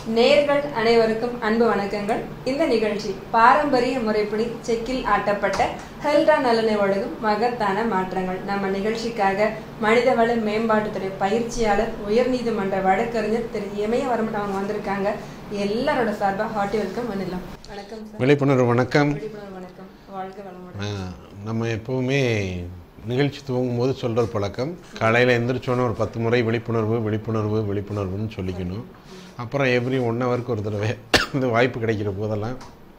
நேர்கள் அனைவருக்கும் அன்பு வணக்கங்கள் இந்த நிகழ்ச்சி பாரம்பரிய முறைப்படி செக்கில் ஆட்டப்பட்ட ஹெல்டா நலனை வழங்கும் மகத்தான மாற்றங்கள் நம்ம நிகழ்ச்சிக்காக மனிதவள மேம்பாட்டுத்துறை பயிற்சியாளர் உயர்நீதிமன்ற வழக்கறிஞர் திரு இமயவரம் அவங்க வந்திருக்காங்க எல்லாரோட சார்பாக ஹார்ட்டி வெல்கம் பண்ணிடலாம் வணக்கம் சார் விழிப்புணர்வு வணக்கம் விழிப்புணர்வு வணக்கம் வாழ்க வளமுடன் ஆ, நம்ம எப்போவுமே நிகழ்ச்சி துவங்கும் போது சொல்கிற பழக்கம் காலையில் எந்திரிச்சோன்னே ஒரு பத்து முறை விழிப்புணர்வு விழிப்புணர்வு விழிப்புணர்வுன்னு சொல்லிக்கணும் அப்புறம் எவ்ரி ஒன் ஹவருக்கு ஒரு தடவை இது வாய்ப்பு கிடைக்கிற போதெல்லாம்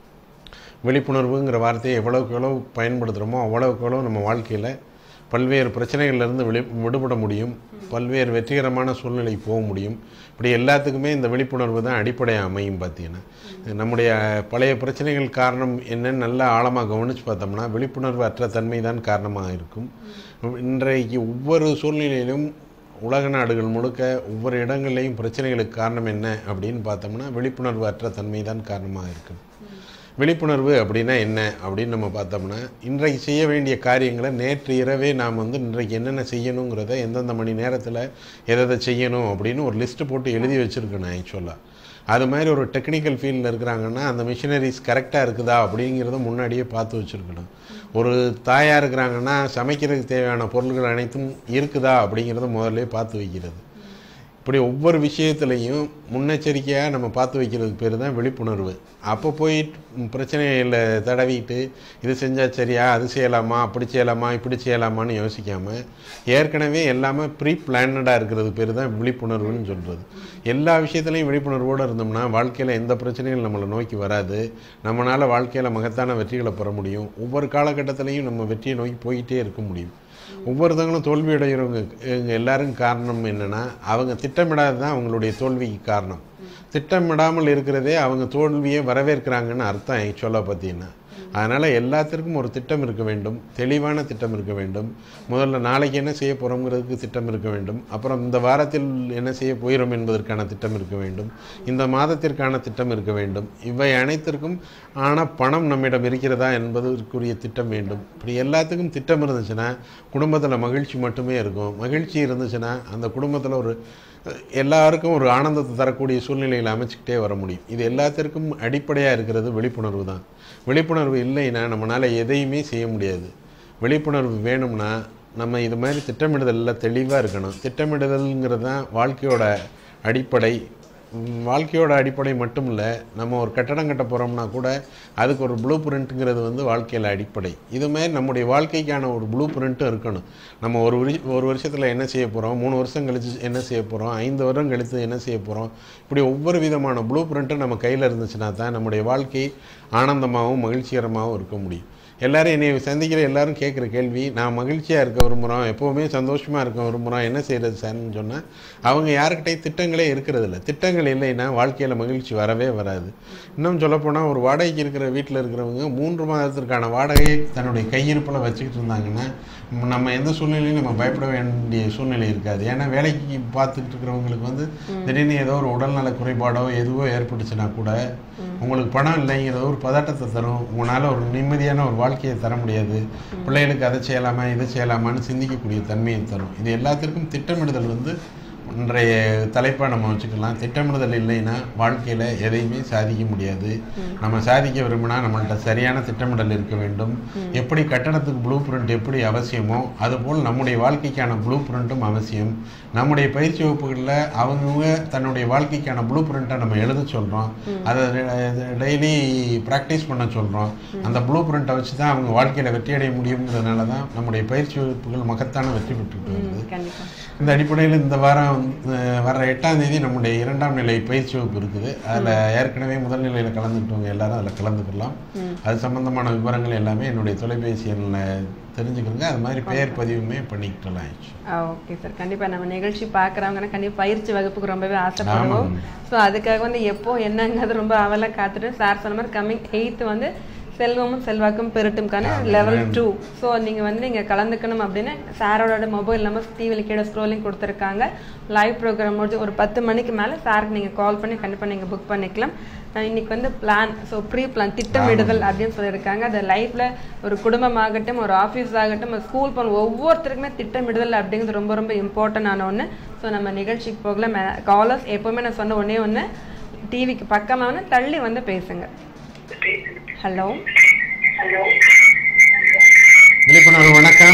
விழிப்புணர்வுங்கிற வார்த்தையை எவ்வளவுக்கு எவ்வளவு பயன்படுத்துகிறோமோ அவ்வளவுக்கு எவ்வளவு நம்ம வாழ்க்கையில் பல்வேறு பிரச்சனைகள்லேருந்து விழி விடுபட முடியும் பல்வேறு வெற்றிகரமான சூழ்நிலைக்கு போக முடியும் இப்படி எல்லாத்துக்குமே இந்த விழிப்புணர்வு தான் அடிப்படையாக அமையும் பார்த்தீங்கன்னா நம்முடைய பழைய பிரச்சனைகள் காரணம் என்னன்னு நல்லா ஆழமாக கவனித்து பார்த்தோம்னா விழிப்புணர்வு அற்ற தன்மை தான் காரணமாக இருக்கும் இன்றைக்கு ஒவ்வொரு சூழ்நிலையிலும் உலக நாடுகள் முழுக்க ஒவ்வொரு இடங்கள்லையும் பிரச்சனைகளுக்கு காரணம் என்ன அப்படின்னு பார்த்தோம்னா விழிப்புணர்வு அற்ற தன்மை தான் காரணமாக இருக்கும் விழிப்புணர்வு அப்படின்னா என்ன அப்படின்னு நம்ம பார்த்தோம்னா இன்றைக்கு செய்ய வேண்டிய காரியங்களை நேற்று இரவே நாம் வந்து இன்றைக்கு என்னென்ன செய்யணுங்கிறத எந்தெந்த மணி நேரத்தில் எதை எதை செய்யணும் அப்படின்னு ஒரு லிஸ்ட்டு போட்டு எழுதி வச்சுருக்கணும் ஆக்சுவலாக அது மாதிரி ஒரு டெக்னிக்கல் ஃபீல்டில் இருக்கிறாங்கன்னா அந்த மிஷினரிஸ் கரெக்டாக இருக்குதா அப்படிங்கிறத முன்னாடியே பார்த்து வச்சுருக்கணும் ஒரு தாயாக இருக்கிறாங்கன்னா சமைக்கிறதுக்கு தேவையான பொருள்கள் அனைத்தும் இருக்குதா அப்படிங்கிறத முதல்ல பார்த்து வைக்கிறது இப்படி ஒவ்வொரு விஷயத்துலையும் முன்னெச்சரிக்கையாக நம்ம பார்த்து வைக்கிறதுக்கு பேர் தான் விழிப்புணர்வு அப்போ போய் பிரச்சனையில் தடவிட்டு இது செஞ்சால் சரியா அது செய்யலாமா அப்படி செய்யலாமா இப்படி செய்யலாமான்னு யோசிக்காமல் ஏற்கனவே எல்லாமே ப்ரீ பிளானடாக இருக்கிறது பேர் தான் விழிப்புணர்வுன்னு சொல்கிறது எல்லா விஷயத்துலையும் விழிப்புணர்வோடு இருந்தோம்னா வாழ்க்கையில் எந்த பிரச்சனையும் நம்மளை நோக்கி வராது நம்மளால் வாழ்க்கையில் மகத்தான வெற்றிகளை பெற முடியும் ஒவ்வொரு காலகட்டத்திலையும் நம்ம வெற்றியை நோக்கி போயிட்டே இருக்க முடியும் ஒவ்வொருத்தவங்களும் தோல்வி அடைகிறவங்க இவங்க எல்லாரும் காரணம் என்னென்னா அவங்க திட்டமிடாது தான் அவங்களுடைய தோல்விக்கு காரணம் திட்டமிடாமல் இருக்கிறதே அவங்க தோல்வியை வரவேற்கிறாங்கன்னு அர்த்தம் ஆக்சுவலாக பார்த்தீங்கன்னா அதனால் எல்லாத்திற்கும் ஒரு திட்டம் இருக்க வேண்டும் தெளிவான திட்டம் இருக்க வேண்டும் முதல்ல நாளைக்கு என்ன செய்ய போகிறோங்கிறதுக்கு திட்டம் இருக்க வேண்டும் அப்புறம் இந்த வாரத்தில் என்ன செய்ய போகிறோம் என்பதற்கான திட்டம் இருக்க வேண்டும் இந்த மாதத்திற்கான திட்டம் இருக்க வேண்டும் இவை அனைத்திற்கும் ஆனால் பணம் நம்மிடம் இருக்கிறதா என்பதற்குரிய திட்டம் வேண்டும் இப்படி எல்லாத்துக்கும் திட்டம் இருந்துச்சுன்னா குடும்பத்தில் மகிழ்ச்சி மட்டுமே இருக்கும் மகிழ்ச்சி இருந்துச்சுன்னா அந்த குடும்பத்தில் ஒரு எல்லாருக்கும் ஒரு ஆனந்தத்தை தரக்கூடிய சூழ்நிலையில் அமைச்சிக்கிட்டே வர முடியும் இது எல்லாத்திற்கும் அடிப்படையாக இருக்கிறது விழிப்புணர்வு தான் விழிப்புணர்வு இல்லைன்னா நம்மளால் எதையுமே செய்ய முடியாது விழிப்புணர்வு வேணும்னா நம்ம இது மாதிரி திட்டமிடுதலில் தெளிவாக இருக்கணும் திட்டமிடுதல்ங்கிறது தான் வாழ்க்கையோட அடிப்படை ம், வாழ்க்கையோட அடிப்படை மட்டும் இல்லை நம்ம ஒரு கட்டடம் கட்ட போகிறோம்னா கூட அதுக்கு ஒரு ப்ளூ பிரிண்ட்டுங்கிறது வந்து வாழ்க்கையில் அடிப்படை இது மாதிரி நம்முடைய வாழ்க்கைக்கான ஒரு ப்ளூ பிரிண்ட்டும் இருக்கணும் நம்ம ஒரு வரி ஒரு வருஷத்தில் என்ன செய்ய போகிறோம் மூணு வருஷம் கழிச்சு என்ன செய்ய போகிறோம் ஐந்து வருடம் கழித்து என்ன செய்ய போகிறோம் இப்படி ஒவ்வொரு விதமான ப்ளூ பிரிண்ட்டும் நம்ம கையில் இருந்துச்சுன்னா தான் நம்முடைய வாழ்க்கை ஆனந்தமாகவும் மகிழ்ச்சிகரமாகவும் இருக்க முடியும் எல்லாரும் என்னை சந்திக்கிற எல்லாரும் கேட்குற கேள்வி நான் மகிழ்ச்சியாக இருக்க விரும்புகிறோம் எப்போவுமே சந்தோஷமாக இருக்க விரும்புகிறோம் என்ன செய்கிறது சார்னு சொன்னால் அவங்க யாருக்கிட்டையும் திட்டங்களே இருக்கிறது இல்லை திட்டங்கள் இல்லைன்னா வாழ்க்கையில் மகிழ்ச்சி வரவே வராது இன்னும் சொல்லப்போனால் ஒரு வாடகைக்கு இருக்கிற வீட்டில் இருக்கிறவங்க மூன்று மாதத்திற்கான வாடகையை தன்னுடைய கையிருப்பில் வச்சுக்கிட்டு இருந்தாங்கன்னா நம்ம எந்த சூழ்நிலையும் நம்ம பயப்பட வேண்டிய சூழ்நிலை இருக்காது ஏன்னா வேலைக்கு பார்த்துக்கிட்டு இருக்கிறவங்களுக்கு வந்து திடீர்னு ஏதோ ஒரு உடல்நல குறைபாடோ எதுவோ ஏற்பட்டுச்சுன்னா கூட உங்களுக்கு பணம் இல்லைங்கிறது ஒரு பதட்டத்தை தரும் உங்களால் ஒரு நிம்மதியான ஒரு வாழ்க்கையை தர முடியாது பிள்ளைகளுக்கு அதை செய்யலாமா இதை செய்யலாமான்னு சிந்திக்கக்கூடிய தன்மையை தரும் இது எல்லாத்திற்கும் திட்டமிடுதல் வந்து இன்றைய தலைப்பாக நம்ம வச்சுக்கலாம் திட்டமிடுதல் இல்லைன்னா வாழ்க்கையில் எதையுமே சாதிக்க முடியாது நம்ம சாதிக்க விரும்பினா நம்மள்ட்ட சரியான திட்டமிடல் இருக்க வேண்டும் எப்படி கட்டடத்துக்கு ப்ளூ பிரிண்ட் எப்படி அவசியமோ அதுபோல் நம்முடைய வாழ்க்கைக்கான ப்ளூ பிரிண்ட்டும் அவசியம் நம்முடைய பயிற்சி வகுப்புகளில் அவங்கவுங்க தன்னுடைய வாழ்க்கைக்கான ப்ளூ பிரிண்ட்டை நம்ம எழுத சொல்கிறோம் அதை டெய்லி ப்ராக்டிஸ் பண்ண சொல்கிறோம் அந்த ப்ளூ பிரிண்ட்டை வச்சு தான் அவங்க வாழ்க்கையில் வெற்றி அடைய முடியுங்கிறதுனால தான் நம்முடைய பயிற்சி வகுப்புகள் மகத்தான வெற்றி பெற்றுட்டு வருது கண்டிப்பா இந்த அடிப்படையில் இந்த வாரம் அஹ், வர்ற எட்டாம் தேதி நம்முடைய இரண்டாம் நிலை பயிற்சி வகுப்பு இருக்குது அதில் ஏற்கனவே முதல் நிலையில் கலந்துக்கிட்டவங்க எல்லாரும் அதில் கலந்துக்கலாம் அது சம்பந்தமான விவரங்கள் எல்லாமே என்னுடைய தொலைபேசி எண்ணில் தெரிஞ்சுக்கிறோங்க அது மாதிரி பெயர் பதிவுமே பண்ணிக்கிட்டலாம் ஆயிடுச்சு ஓகே சார் கண்டிப்பா நம்ம நிகழ்ச்சி பார்க்குறவங்கன்னா கண்டிப்பா பயிற்சி வகுப்புக்கு ரொம்பவே ஆசைப்படுவோம் ஆமாங்க. ஸோ அதுக்காக வந்து எப்போ என்னங்கிறது ரொம்ப அவலாக காத்துட்டு சார் சொன்ன மாதிரி கம்மிங் எயித்து வந்து செல்வமும் செல்வாக்கும் பெருட்டும்கான லெவல் டூ ஸோ நீங்கள் வந்து நீங்கள் கலந்துக்கணும் அப்படின்னு சாரோட மொபைல் நம்பர் டிவியில் கீழே ஸ்க்ரோலிங் கொடுத்துருக்காங்க லைவ் ப்ரோக்ராம் முடிஞ்சு ஒரு பத்து மணிக்கு மேலே சாருக்கு நீங்கள் கால் பண்ணி கண்டிப்பாக நீங்கள் புக் பண்ணிக்கலாம் அஹ் இன்னைக்கு வந்து பிளான் ஸோ ப்ரீ பிளான் திட்டமிடுதல் அப்படின்னு சொல்லியிருக்காங்க அது லைஃப்பில் ஒரு குடும்பமாகட்டும் ஒரு ஆஃபீஸ் ஆகட்டும் ஒரு ஸ்கூல் போன ஒவ்வொருத்தருக்குமே திட்டமிடுதல் அப்படிங்கிறது ரொம்ப ரொம்ப இம்பார்ட்டன்டான ஒன்று ஸோ நம்ம நிகழ்ச்சிக்கு போகல காலர்ஸ் எப்போவுமே நான் சொன்ன ஒன்றே ஒன்று டிவிக்கு பக்கமாக வந்து தள்ளி வந்து பேசுங்க ஹலோ விழிப்புணர்வு வணக்கம்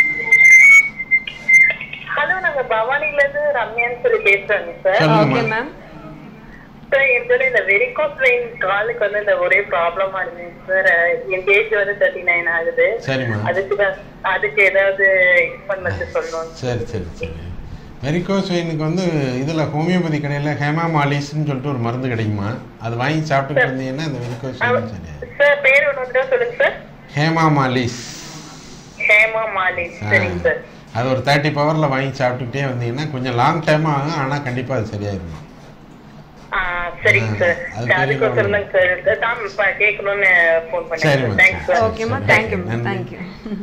ஹலோ நாங்க பவானில இருந்து ரம்யான்னு சொல்லி பேசுறேங்க சார் சொல்லுங்கம்மா ஓகே மேம் சார் எனக்கு இந்த வெரிகோஸ் வெயின் காலுக்கு வந்து இந்த ஒரே ப்ராப்ளமா இருந்துச்சு சார் என் ஏஜ் வந்து தேர்ட்டி நைன் ஆகுது சரிம்மா அதுக்கு தான் அதுக்கு ஏதாவது எக்ஸ்பெரிமெண்ட் சொல்லணும் சரி சரி சரி வெரிகோஸ் வெயினுக்கு வந்து இதில் ஹோமியோபதி கடையில் ஹேமாமாலிஸ்ன்னு சொல்லிட்டு ஒரு மருந்து கிடைக்குமா அது வாங்கி சாப்பிட்டுட்டு இருந்தீங்கன்னா இந்த வெரிகோஸ் வெயின் சரி சார் பேர் ஒன்று வந்து சொல்லுங்க சார் ஹேமாமாலிஸ் ஹேமா மாலி சரிங்க சார் அது ஒரு தேர்ட்டி பவரில் வாங்கி சாப்பிட்டுக்கிட்டே வந்தீங்கன்னா கொஞ்சம் லாங் டைம் ஆகும் ஆனால் கண்டிப்பாக அது சரியாயிருக்கும் ஆ, சரிங்க சார் அது பெரிய அதுக்கோசரம் தாங்க சார் தான் இப்ப கேட்கணும்னு ஃபோன் சரிம்மா, பண்ணேன் தேங்க்ஸ் சார் ஓகேம்மா சரி, தேங்க்யூ நன்றி. தேங்க்யூ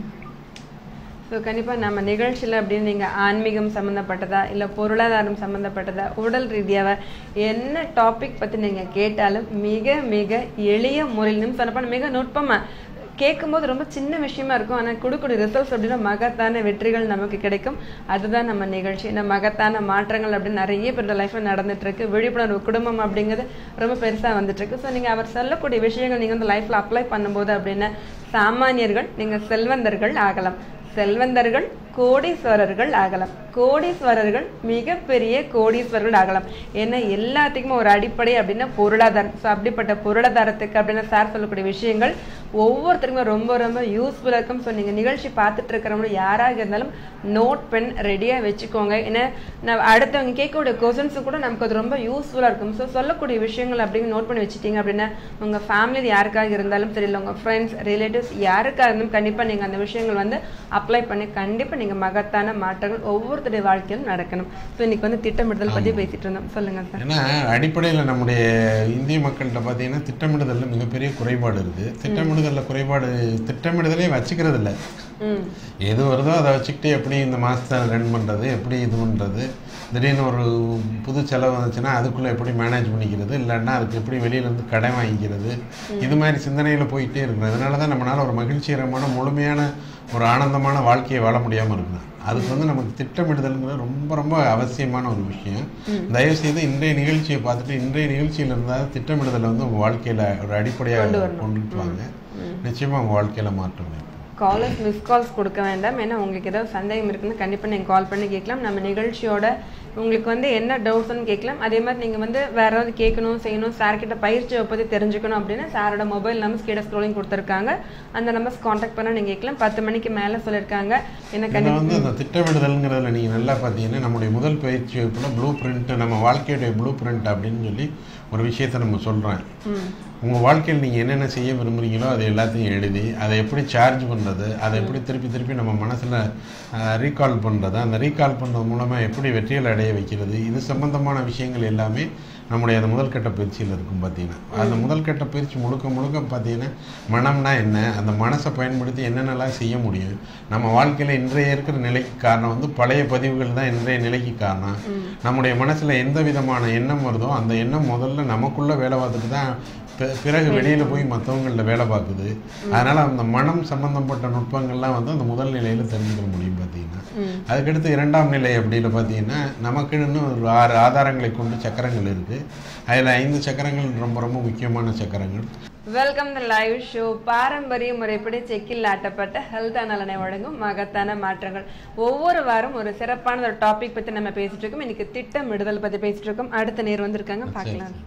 ஸோ கண்டிப்பாக நம்ம நிகழ்ச்சியில் அப்படின்னு நீங்கள் ஆன்மீகம் சம்மந்தப்பட்டதா இல்லை பொருளாதாரம் சம்மந்தப்பட்டதா உடல் ரீதியாக என்ன டாபிக் பற்றி நீங்கள் கேட்டாலும் மிக மிக எளிய முறையிலும் சொன்னப்போ மிக நுட்பமாக கேட்கும்போது ரொம்ப சின்ன விஷயமா இருக்கும் ஆனால் கொடுக்கூடிய ரிசல்ட்ஸ் அப்படின்னா மகத்தான வெற்றிகள் நமக்கு கிடைக்கும் அதுதான் நம்ம நிகழ்ச்சி இந்த மகத்தான மாற்றங்கள் அப்படின்னு நிறைய பேர் லைஃப்பில் நடந்துட்டு இருக்கு விழிப்புணர்வு குடும்பம் அப்படிங்கிறது ரொம்ப பெருசாக வந்துட்டு இருக்கு ஸோ நீங்கள் அவர் சொல்லக்கூடிய விஷயங்கள் நீங்கள் வந்து லைஃப்பில் அப்ளை பண்ணும்போது அப்படின்னா சாமானியர்கள் நீங்கள் செல்வந்தர்கள் ஆகலாம் செல்வந்தர்கள் கோடீஸ்வரர்கள் ஆகலாம் கோடீஸ்வரர்கள் மிகப்பெரிய கோடீஸ்வரர்கள் ஆகலாம் ஏன்னா எல்லாத்துக்குமே ஒரு அடிப்படை அப்படின்னா பொருளாதாரம் ஸோ அப்படிப்பட்ட பொருளாதாரத்துக்கு அப்படின்னா சார் சொல்லக்கூடிய விஷயங்கள் ஒவ்வொருத்தருக்குமே ரொம்ப ரொம்ப யூஸ்ஃபுல்லாக இருக்கும் ஸோ நீங்கள் நிகழ்ச்சி பார்த்துட்டு இருக்கிறவங்க யாராக இருந்தாலும் நோட் பென் ரெடியாக வச்சுக்கோங்க ஏன்னா நான் அடுத்தவங்க கேட்கக்கூடிய கொஸ்டின்ஸும் கூட நமக்கு அது ரொம்ப யூஸ்ஃபுல்லாக இருக்கும் ஸோ சொல்லக்கூடிய விஷயங்கள் அப்படின்னு நோட் பண்ணி வச்சுட்டீங்க அப்படின்னா உங்கள் ஃபேமிலியில் யாருக்காக இருந்தாலும் சரி இல்லை உங்கள் ஃப்ரெண்ட்ஸ் ரிலேட்டிவ்ஸ் யாருக்காக இருந்தாலும் கண்டிப்பாக நீங்கள் அந்த விஷயங்கள் வந்து அப்ளை பண்ணி கண்டிப்பாக நீங்கள் மகத்தான மாற்றங்கள் ஒவ்வொருத்தருடைய வாழ்க்கையிலும் நடக்கணும் ஸோ இன்னைக்கு வந்து திட்டமிடுதல் பற்றி பேசிட்டு இருந்தோம் சொல்லுங்கள் சார் ஏன்னா அடிப்படையில் நம்முடைய இந்திய மக்கள்கிட்ட பார்த்தீங்கன்னா திட்டமிடுதலில் மிகப்பெரிய குறைபாடு இருக்குது திட்டமிடுதலில் குறைபாடு திட்டமிடுதலே வச்சுக்கிறது இல்லை ம் எது வருதோ அதை வச்சுக்கிட்டு எப்படி இந்த மாதத்தை ரன் பண்ணுறது எப்படி இது பண்ணுறது திடீர்னு ஒரு புது செலவு வந்துச்சுன்னா அதுக்குள்ளே எப்படி மேனேஜ் பண்ணிக்கிறது இல்லைன்னா அதுக்கு எப்படி வெளியிலேருந்து கடன் வாங்கிக்கிறது இது மாதிரி சிந்தனையில் போயிட்டே இருக்கணும் அதனால தான் நம்மளால் ஒரு மகிழ்ச்சிகரமான முழுமையான ஒரு ஆனந்தமான வாழ்க்கையை வாழ முடியாமல் இருக்கணும் அதுக்கு வந்து நமக்கு திட்டமிடுதல்ங்கிறது ரொம்ப ரொம்ப அவசியமான ஒரு விஷயம் தயவுசெய்து இன்றைய நிகழ்ச்சியை பார்த்துட்டு இன்றைய நிகழ்ச்சியில் இருந்தால் திட்டமிடுதலை வந்து உங்கள் வாழ்க்கையில் ஒரு அடிப்படையாக கொண்டுட்டு வாங்க நிச்சயமாக உங்கள் வாழ்க்கையில் மாற்றம் இருக்கும் காலர்ஸ் மிஸ் கால்ஸ் கொடுக்க வேண்டாம் ஏன்னா உங்களுக்கு ஏதாவது சந்தேகம் இருக்குன்னு கண்டிப்பாக நீங்கள் கால் பண்ணி கேட்கலாம் நம்ம நிகழ்ச்சியோட உங்களுக்கு வந்து என்ன டவுட்ஸ்னு கேட்கலாம் அதே மாதிரி நீங்கள் வந்து வேற ஏதாவது கேட்கணும் செய்யணும் சார் கிட்ட பயிற்சியை பற்றி தெரிஞ்சுக்கணும் அப்படின்னா சாரோட மொபைல் நம்பர்ஸ் கீழே ஸ்க்ரோலிங் கொடுத்துருக்காங்க அந்த நம்பர்ஸ் காண்டாக்ட் பண்ண நீங்கள் கேட்கலாம் பத்து மணிக்கு மேலே சொல்லியிருக்காங்க ஏன்னா இதில் கண்டிப்பாக வந்து அந்த திட்டமிடுதல்ங்கிறதுல நீங்கள் நல்லா பார்த்தீங்கன்னா நம்முடைய முதல் பயிற்சி வகுப்புல ப்ளூ பிரிண்ட் நம்ம வாழ்க்கையுடைய ப்ளூ பிரிண்ட் அப்படின்னு சொல்லி ஒரு விஷயத்தை நம்ம சொல்கிறேன் ம் உங்கள் வாழ்க்கையில் நீங்கள் என்னென்ன செய்ய விரும்புகிறீங்களோ அது எல்லாத்தையும் எழுதி அதை எப்படி சார்ஜ் பண்ணுறது அதை எப்படி திருப்பி திருப்பி நம்ம மனசில் ரீகால் பண்ணுறது அந்த ரீகால் பண்ணுறது மூலமாக எப்படி வெற்றிகள் அடைய வைக்கிறது இது சம்பந்தமான விஷயங்கள் எல்லாமே நம்முடைய அந்த முதல் கட்ட பயிற்சியில் இருக்கும் பார்த்தீங்கன்னா அந்த முதல் கட்ட பயிற்சி முழுக்க முழுக்க பார்த்தீங்கன்னா மனம்னா என்ன அந்த மனசை பயன்படுத்தி என்னென்னலாம் செய்ய முடியும் நம்ம வாழ்க்கையில் இன்றைய இருக்கிற நிலைக்கு காரணம் வந்து பழைய பதிவுகள் தான் இன்றைய நிலைக்கு காரணம் நம்முடைய மனசில் எந்த விதமான எண்ணம் வருதோ அந்த எண்ணம் முதல்ல நமக்குள்ளே வேலை பார்த்துட்டு தான் பி- பிறகு வெளியில் போய் மற்றவங்கள்ட்ட வேலை பார்க்குது அதனால் அந்த மனம் சம்பந்தப்பட்ட நுட்பங்கள்லாம் வந்து அந்த முதல் நிலையில் தெரிஞ்சுக்க முடியும் பார்த்தீங்கன்னா ம் அதுக்கடுத்து இரண்டாம் நிலை அப்படின்னு பார்த்தீங்கன்னா நமக்குன்னு ஒரு ஆறு ஆதாரங்களை கொண்டு சக்கரங்கள் இருக்குது அதில் ஐந்து சக்கரங்கள் ரொம்ப ரொம்ப முக்கியமான சக்கரங்கள் வெல்கம் த லைவ் ஷோ பாரம்பரிய முறைப்படி செக்கில் ஆட்டப்பட்ட ஹெல்த் நலனை வழங்கும் மகத்தான மாற்றங்கள் ஒவ்வொரு வாரம் ஒரு சிறப்பான ஒரு டாபிக் பத்தி நம்ம பேசிட்டு இருக்கோம் இன்னைக்கு திட்டமிடுதல் பத்தி பேசிட்டு இருக்கோம் அடுத்த நேர் வந்திருக்காங்க பார்க்கலாம்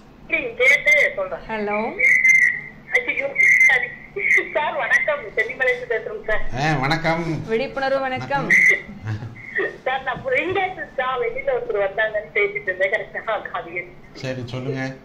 கேட்டு சொல்றேன் ஹலோ ஐயோ, சரி. சார் வணக்கம் சென்னிமலைந்து பேசுறோம் சார் ஆ வணக்கம் விழிப்புணர்வு வணக்கம் சார் நான் புரியாது சார் வெளியில ஒருத்தர் வந்தாங்கன்னு பேசிட்டு இருந்தேன் கரெக்டா காதிய சரி சொல்லுங்கள்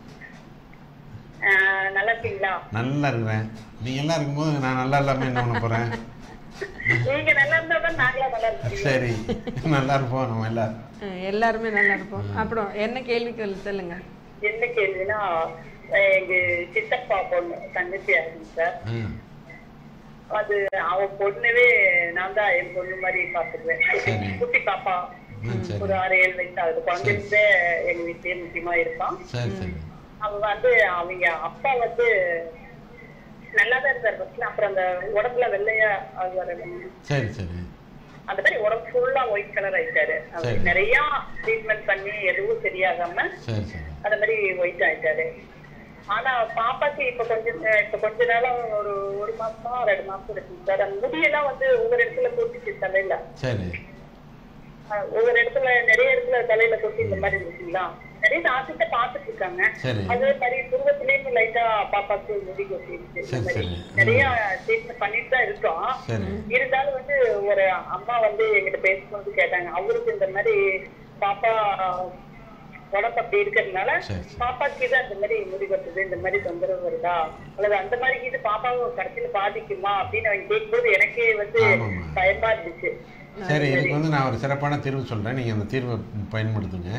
நல்லா இருக்கீங்களா நல்லா இருக்கிறேன் நீங்கள் எல்லாம் இருக்கும்போது நான் நல்லா இல்லாமல் என்ன பண்ண போகிறேன் நீங்க நல்லா இருந்தா தான் நாங்களா நல்லா இருக்கோம் சரி நல்லா இருப்போம் நம்ம எல்லாரும் அஹ் எல்லாருமே நல்லா இருப்போம் அப்புறம் என்ன கேள்விக்கு சொல்லுங்க என்ன கேள்வினா அஹ் எங்க சித்தப்பா பொண்ணு தங்கச்சி ஆகுது சார் ம் அது அவ பொண்ணுவே நான் தான் என் பொண்ணு மாதிரி பாத்துக்குவேன் சரி. குட்டி பாப்பா ம் சரி ஒரு ஆறு ஏழு வயசு ஆகுது குழந்தைங்க எங்க வீட்லயே முக்கியமா இருப்பான் சரி சரி அவங்க வந்து அவங்க அப்பா வந்து நல்லாதான் இருந்தார் ஃபர்ஸ்ட்ல அப்புறம் அந்த உடம்புல வெள்ளையா ஆகுவாரு சரி சரி அந்த மாதிரி உடம்பு ஃபுல்லா ஒயிட் கலர் ஆயிட்டாரு அவர் சரி. நிறைய ட்ரீட்மெண்ட் பண்ணி எதுவும் சரியாகாம சரி சரி அந்த மாதிரி ஒயிட் ஆயிட்டாரு ஆனா பாப்பாக்கு இப்ப கொஞ்ச நே- இப்ப கொஞ்ச நாளம் ஒரு ஒரு மாசமா ரெண்டு மாசம் இருக்கு சார் அந்த முடியெல்லாம் வந்து ஒவ்வொரு இடத்துல கொட்டிச்சு தலையில சரி அஹ் ஒவ்வொரு இடத்துல நிறைய இடத்துல தலையில கொட்டி இந்த மாதிரி இருந்துச்சுங்களா நிறைய டாக்டர்கிட்ட பாத்துட்டு இருக்காங்க சரி. அதே மாதிரி துருவத்திலேயும் லைட்டா பாப்பாக்கு முடி கொட்டிருச்சு இந்த சரி, மாதிரி சரி. நிறைய ட்ரீட்மெண்ட் பண்ணிட்டு தான் இருக்கோம் சரி இருந்தாலும் வந்து ஒரு அம்மா வந்து எங்கிட்ட பேசும்போது கேட்டாங்க அவருக்கு இந்த மாதிரி பாப்பா உடம்பு அப்படி இருக்கிறதுனால சரி, சரி. பாப்பாக்கு இது அந்த மாதிரி முடி கொட்டுது இந்த மாதிரி தொந்தரவு வருதா அல்லது அந்த மாதிரி இது பாப்பாவை கடைசியில பாதிக்குமா அப்படின்னு அவங்க கேட்கும்போது எனக்கே வந்து ஆமாம்மா. பயமா இருந்துச்சு சரி இதுக்கு வந்து நான் ஒரு சிறப்பான தீர்வு சொல்கிறேன் நீங்கள் அந்த தீர்வை பயன்படுத்துங்க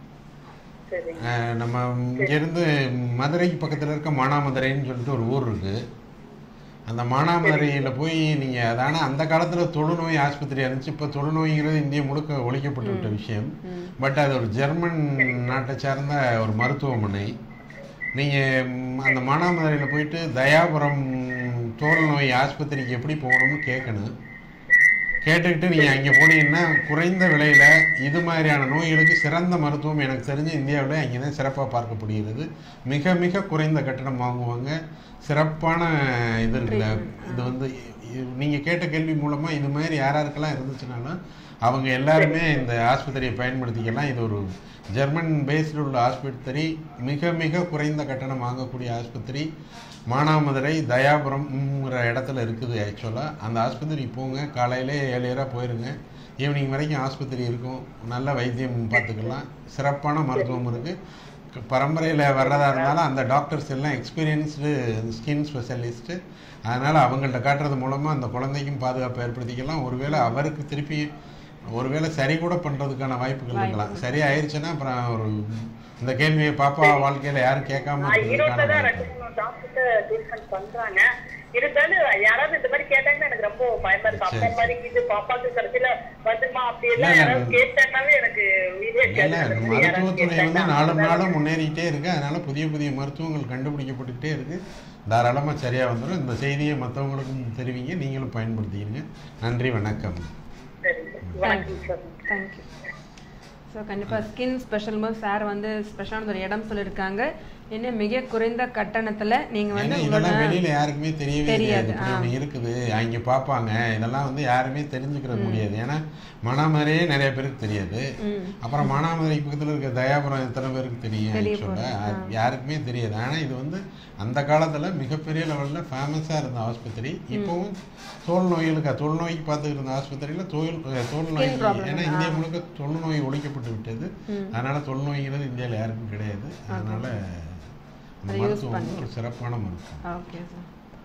சரி அஹ் நம்ம இங்கேருந்து மதுரைக்கு பக்கத்தில் இருக்க மானாமதுரைன்னு சொல்லிட்டு ஒரு ஊர் இருக்குது அந்த மானாமதுரையில் போய் நீங்கள் அதான அந்த காலத்தில் தொழுநோய் ஆஸ்பத்திரியாக இருந்துச்சு இப்போ தொழுநோய்ங்கிறது இந்தியா முழுக்க ஒழிக்கப்பட்டு விட்ட விஷயம் பட் அது ஒரு ஜெர்மன் நாட்டை சார்ந்த ஒரு மருத்துவமனை நீங்கள் அந்த மானாமதுரையில் போயிட்டு தயாபுரம் தோல் நோய் ஆஸ்பத்திரிக்கு எப்படி போகணும்னு கேட்கணும் கேட்டுக்கிட்டு நீங்கள் அங்கே போனீங்கன்னா குறைந்த விலையில் இது மாதிரியான நோய்களுக்கு சிறந்த மருத்துவம் எனக்கு தெரிஞ்ச இந்தியாவில் அங்கே தான் சிறப்பாக பார்க்கப்படுகிறது மிக மிக குறைந்த கட்டணம் வாங்குவாங்க சிறப்பான இது இருக்குல்ல இது வந்து நீங்கள் கேட்ட கேள்வி மூலமாக இது மாதிரி யார் யாருக்கெல்லாம் இருந்துச்சுனாலும் அவங்க எல்லாருமே இந்த ஆஸ்பத்திரியை பயன்படுத்திக்கலாம் இது ஒரு ஜெர்மன் பேஸ்டு உள்ள ஆஸ்பத்திரி மிக மிக குறைந்த கட்டணம் வாங்கக்கூடிய ஆஸ்பத்திரி மானாமதுரை தயாபுரம்ங்கிற இடத்துல இருக்குது ஆக்சுவலாக அந்த ஆஸ்பத்திரி போங்க காலையிலே ஏழையராக போயிருங்க ஈவினிங் வரைக்கும் ஆஸ்பத்திரி இருக்கும் நல்ல வைத்தியம் பார்த்துக்கலாம் சிறப்பான மருத்துவம் இருக்குது பரம்பரையில் வர்றதா இருந்தாலும் அந்த டாக்டர்ஸ் எல்லாம் எக்ஸ்பீரியன்ஸ்டு ஸ்கின் ஸ்பெஷலிஸ்ட்டு அதனால் அவங்கள்ட்ட காட்டுறது மூலமாக அந்த குழந்தைக்கும் பாதுகாப்பு ஏற்படுத்திக்கலாம் ஒருவேளை அவருக்கு திருப்பி ஒருவேளை சரி கூட பண்ணுறதுக்கான வாய்ப்புகள் இருக்கலாம் சரி ஆயிடுச்சுன்னா அப்புறம் ஒரு இந்த கேள்வியை பாப்பா வாழ்க்கையில் யாரும் கேட்காம நான் ஈரோட்ல இருக்கிறதுக்கான தான் வாய்ப்பு. ரெண்டு மூணு டாக்டர்கிட்ட ட்ரீட்மெண்ட் பண்றாங்க இருந்தாலும் யாராவது இந்த மாதிரி கேட்டாங்கன்னா எனக்கு ரொம்ப பயமா இருக்கு அப்பா சரி. மாதிரி இது பாப்பாக்கு கடைசியில வந்துமா அப்படி எல்லாம் இல்ல, இல்ல. யாராவது கேட்டாங்கன்னாவே எனக்கு உயிரே இல்லை இருக்காது. அந்த மாதிரி யாராவது மருத்துவத்துறை வந்து கேட்டாங்கன்னா நாளும் நாளும் முன்னேறிக்கிட்டே இருக்கு அதனால புதிய புதிய மருத்துவங்கள் கண்டுபிடிக்கப்பட்டுக்கிட்டே இருக்கு தாராளமாக சரியாக வந்துடும் இந்த செய்தியை மற்றவங்களுக்கும் தெரிவிங்க நீங்களும் பயன்படுத்திக்கிறீங்க நன்றி வணக்கம் சரி வணக்கம் சார் தேங்க்யூ ஸோ கண்டிப்பாக ஸ்கின் ஸ்பெஷல் சார் வந்து ஸ்பெஷலான ஒரு இடம் சொல்லியிருக்காங்க இன்னும் மிக குறைந்த கட்டணத்தில் நீங்கள் வந்து ஏன்னா இதெல்லாம் உங்களோட வெளியில யாருக்குமே தெரியவே தெரியாது, தெரியாது இப்படி ஆ. ஒண்ணு இருக்குது அங்க பார்ப்பாங்க இதெல்லாம் வந்து யாருமே தெரிஞ்சுக்கிற முடியாது ஏன்னா மானாமதுரையே நிறைய பேருக்கு தெரியாது ம் அப்புறம் மானாமதுரை பக்கத்துல இருக்க தயாபுரம் எத்தனை பேருக்கு தெரியும் தெரிய சொல்ல போகுது, யாருக்குமே தெரியாது ஆனா இது வந்து அந்த காலத்துல மிகப்பெரிய லெவல்ல ஃபேமஸா இருந்த ஆஸ்பத்திரி இப்பவும் தோல் நோய்களுக்கு தோல் நோய்க்கு பார்த்துட்டு இருந்த ஆஸ்பத்திரியில தோல் அஹ், தோல் நோய் problem, ஏன்னா ஆ. இந்தியா முழுக்க தொழு நோய் ஒழிக்கப்பட்டு விட்டது ம். அதனால தொழு நோய்ங்கிறது இந்தியாவில் யாருக்கும் கிடையாது அதனால அந்த அதை use மருத்துவம் வந்து பண்ணி. ஒரு சிறப்பான மருத்துவம் ஓகே சார்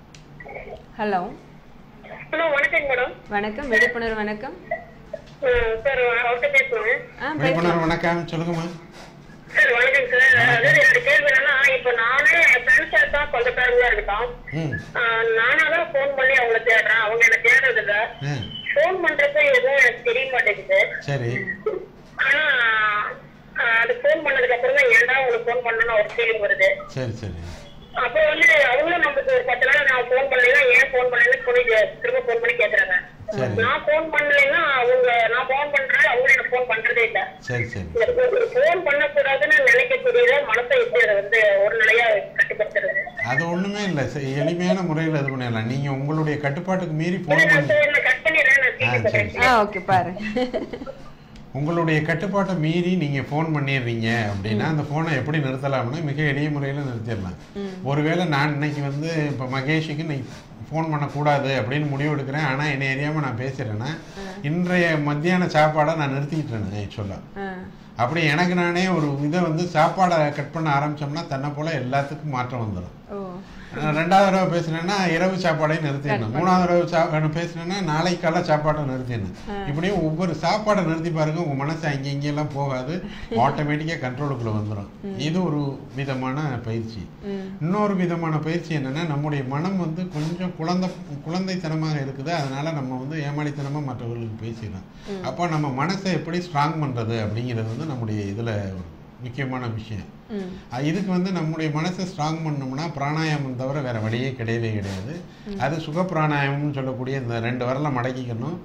ஹலோ ஹலோ வணக்கம் மேடம் வணக்கம் விழிப்புணர்வு வணக்கம் சார் அவர்கிட்ட பேசுவேன் ஆ பேசலாம் விழிப்புணர்வு வணக்கம் சொல்லுங்கம்மா சார் வணக்கம் சார் அதாவது என்னோட கேள்வி என்னன்னா இப்ப நானே ஃப்ரெண்ட்ஸ் தான் சொந்தக்காரங்களா இருக்கோம் ம் ஆஹ் நானா தான் ஃபோன் பண்ணி அவங்கள தேடுறேன் அவங்க என்ன தேடுறது இல்ல ஆ ஃபோன் பண்றப்ப எதுவும் எனக்கு தெரிய மாட்டேங்குது சரி ஆனா ஆஹ் அது ஃபோன் பண்ணதுக்கு அப்புறம் தான் ஏன்டா உங்களுக்கு ஃபோன் பண்ணணும்னு ஒரு ஃபீலிங் வருது சரி சரி அப்போ வந்து அவங்களும் நமக்கு ஒரு பத்து நாள் நான் ஃபோன் பண்ணலைன்னா ஏன் ஃபோன் பண்ணலன்னு சொல்லி கே- திரும்ப ஃபோன் பண்ணி கேக்குறாங்க சரி. நான் ஃபோன் பண்ணலைன்னா அவங்க நான் ஃபோன் பண்றேன் அவங்க எனக்கு ஃபோன் பண்றதே இல்ல சரி சரி ஃபோன் பண்ணக்கூடாதுன்னு நினைக்கக்கூடியத மனசை எப்படி அதை வந்து ஒரு நிலையா கட்டுப்படுத்துறது அது ஒண்ணுமே இல்லை சரி, எளிமையான முறையில் இது பண்ணிடலாம் நீங்க உங்களுடைய கட்டுப்பாட்டுக்கு மீறி ஃபோன் இல்ல, நான் பண்ணி கட் பண்ணிடுறேன் நான் ஆ, திருப்பி சரி. சொல்றேன். ஆ ஓகே பாரு உங்களுடைய கட்டுப்பாட்டை மீறி நீங்க ஃபோன் பண்ணிடுறீங்க அப்படின்னா அந்த ஃபோனை எப்படி நிறுத்தலாம்னா மிக எளிய முறையில் நிறுத்திடலாம் ஒருவேளை நான் இன்னைக்கு வந்து இப்போ மகேஷுக்கு நீ ஃபோன் பண்ணக்கூடாது அப்படின்னு முடிவு எடுக்கிறேன் ஆனால் என்னை அறியாமல் நான் பேசுகிறேன்னா இன்றைய மத்தியான சாப்பாடை நான் நிறுத்திக்கிட்டேன் ஆக்சுவலாக ஆ அப்படி எனக்கு நானே ஒரு இதை வந்து சாப்பாடை கட் பண்ண ஆரம்பிச்சோம்னா தன்னை போல எல்லாத்துக்கும் மாற்றம் வந்துடும் ஓ நான் ரெண்டாவது தடவை பேசுனேன்னா இரவு சாப்பாடையும் நிறுத்திடணும் மூணாவது தடவை சா பேசுனேன்னா நாளைக்கு காலை சாப்பாட்டை நிறுத்திடணும் இப்படியே ஒவ்வொரு சாப்பாடை நிறுத்தி பாருங்க உங்க மனசு அங்கே இங்கெல்லாம் போகாது ஆட்டோமேட்டிக்காக கண்ட்ரோலுக்குள்ள வந்துடும் இது ஒரு விதமான பயிற்சி ம் இன்னொரு விதமான பயிற்சி என்னன்னா நம்முடைய மனம் வந்து கொஞ்சம் குழந்தை குழந்தைத்தனமாக இருக்குது அதனால நம்ம வந்து ஏமாளித்தனமா மற்றவர்களுக்கு பேசிடலாம் அப்போ நம்ம மனசை எப்படி ஸ்ட்ராங் பண்றது அப்படிங்கிறது வந்து நம்முடைய இதுல ஒரு முக்கியமான விஷயம் ம் அஹ் இதுக்கு வந்து நம்முடைய மனசை ஸ்ட்ராங் பண்ணோம்னா பிராணாயாமம் தவிர வேற வழியே கிடையவே கிடையாது அது சுக பிராணாயாமம்னு சொல்லக்கூடிய இந்த ரெண்டு வரல மடக்கிக்கணும்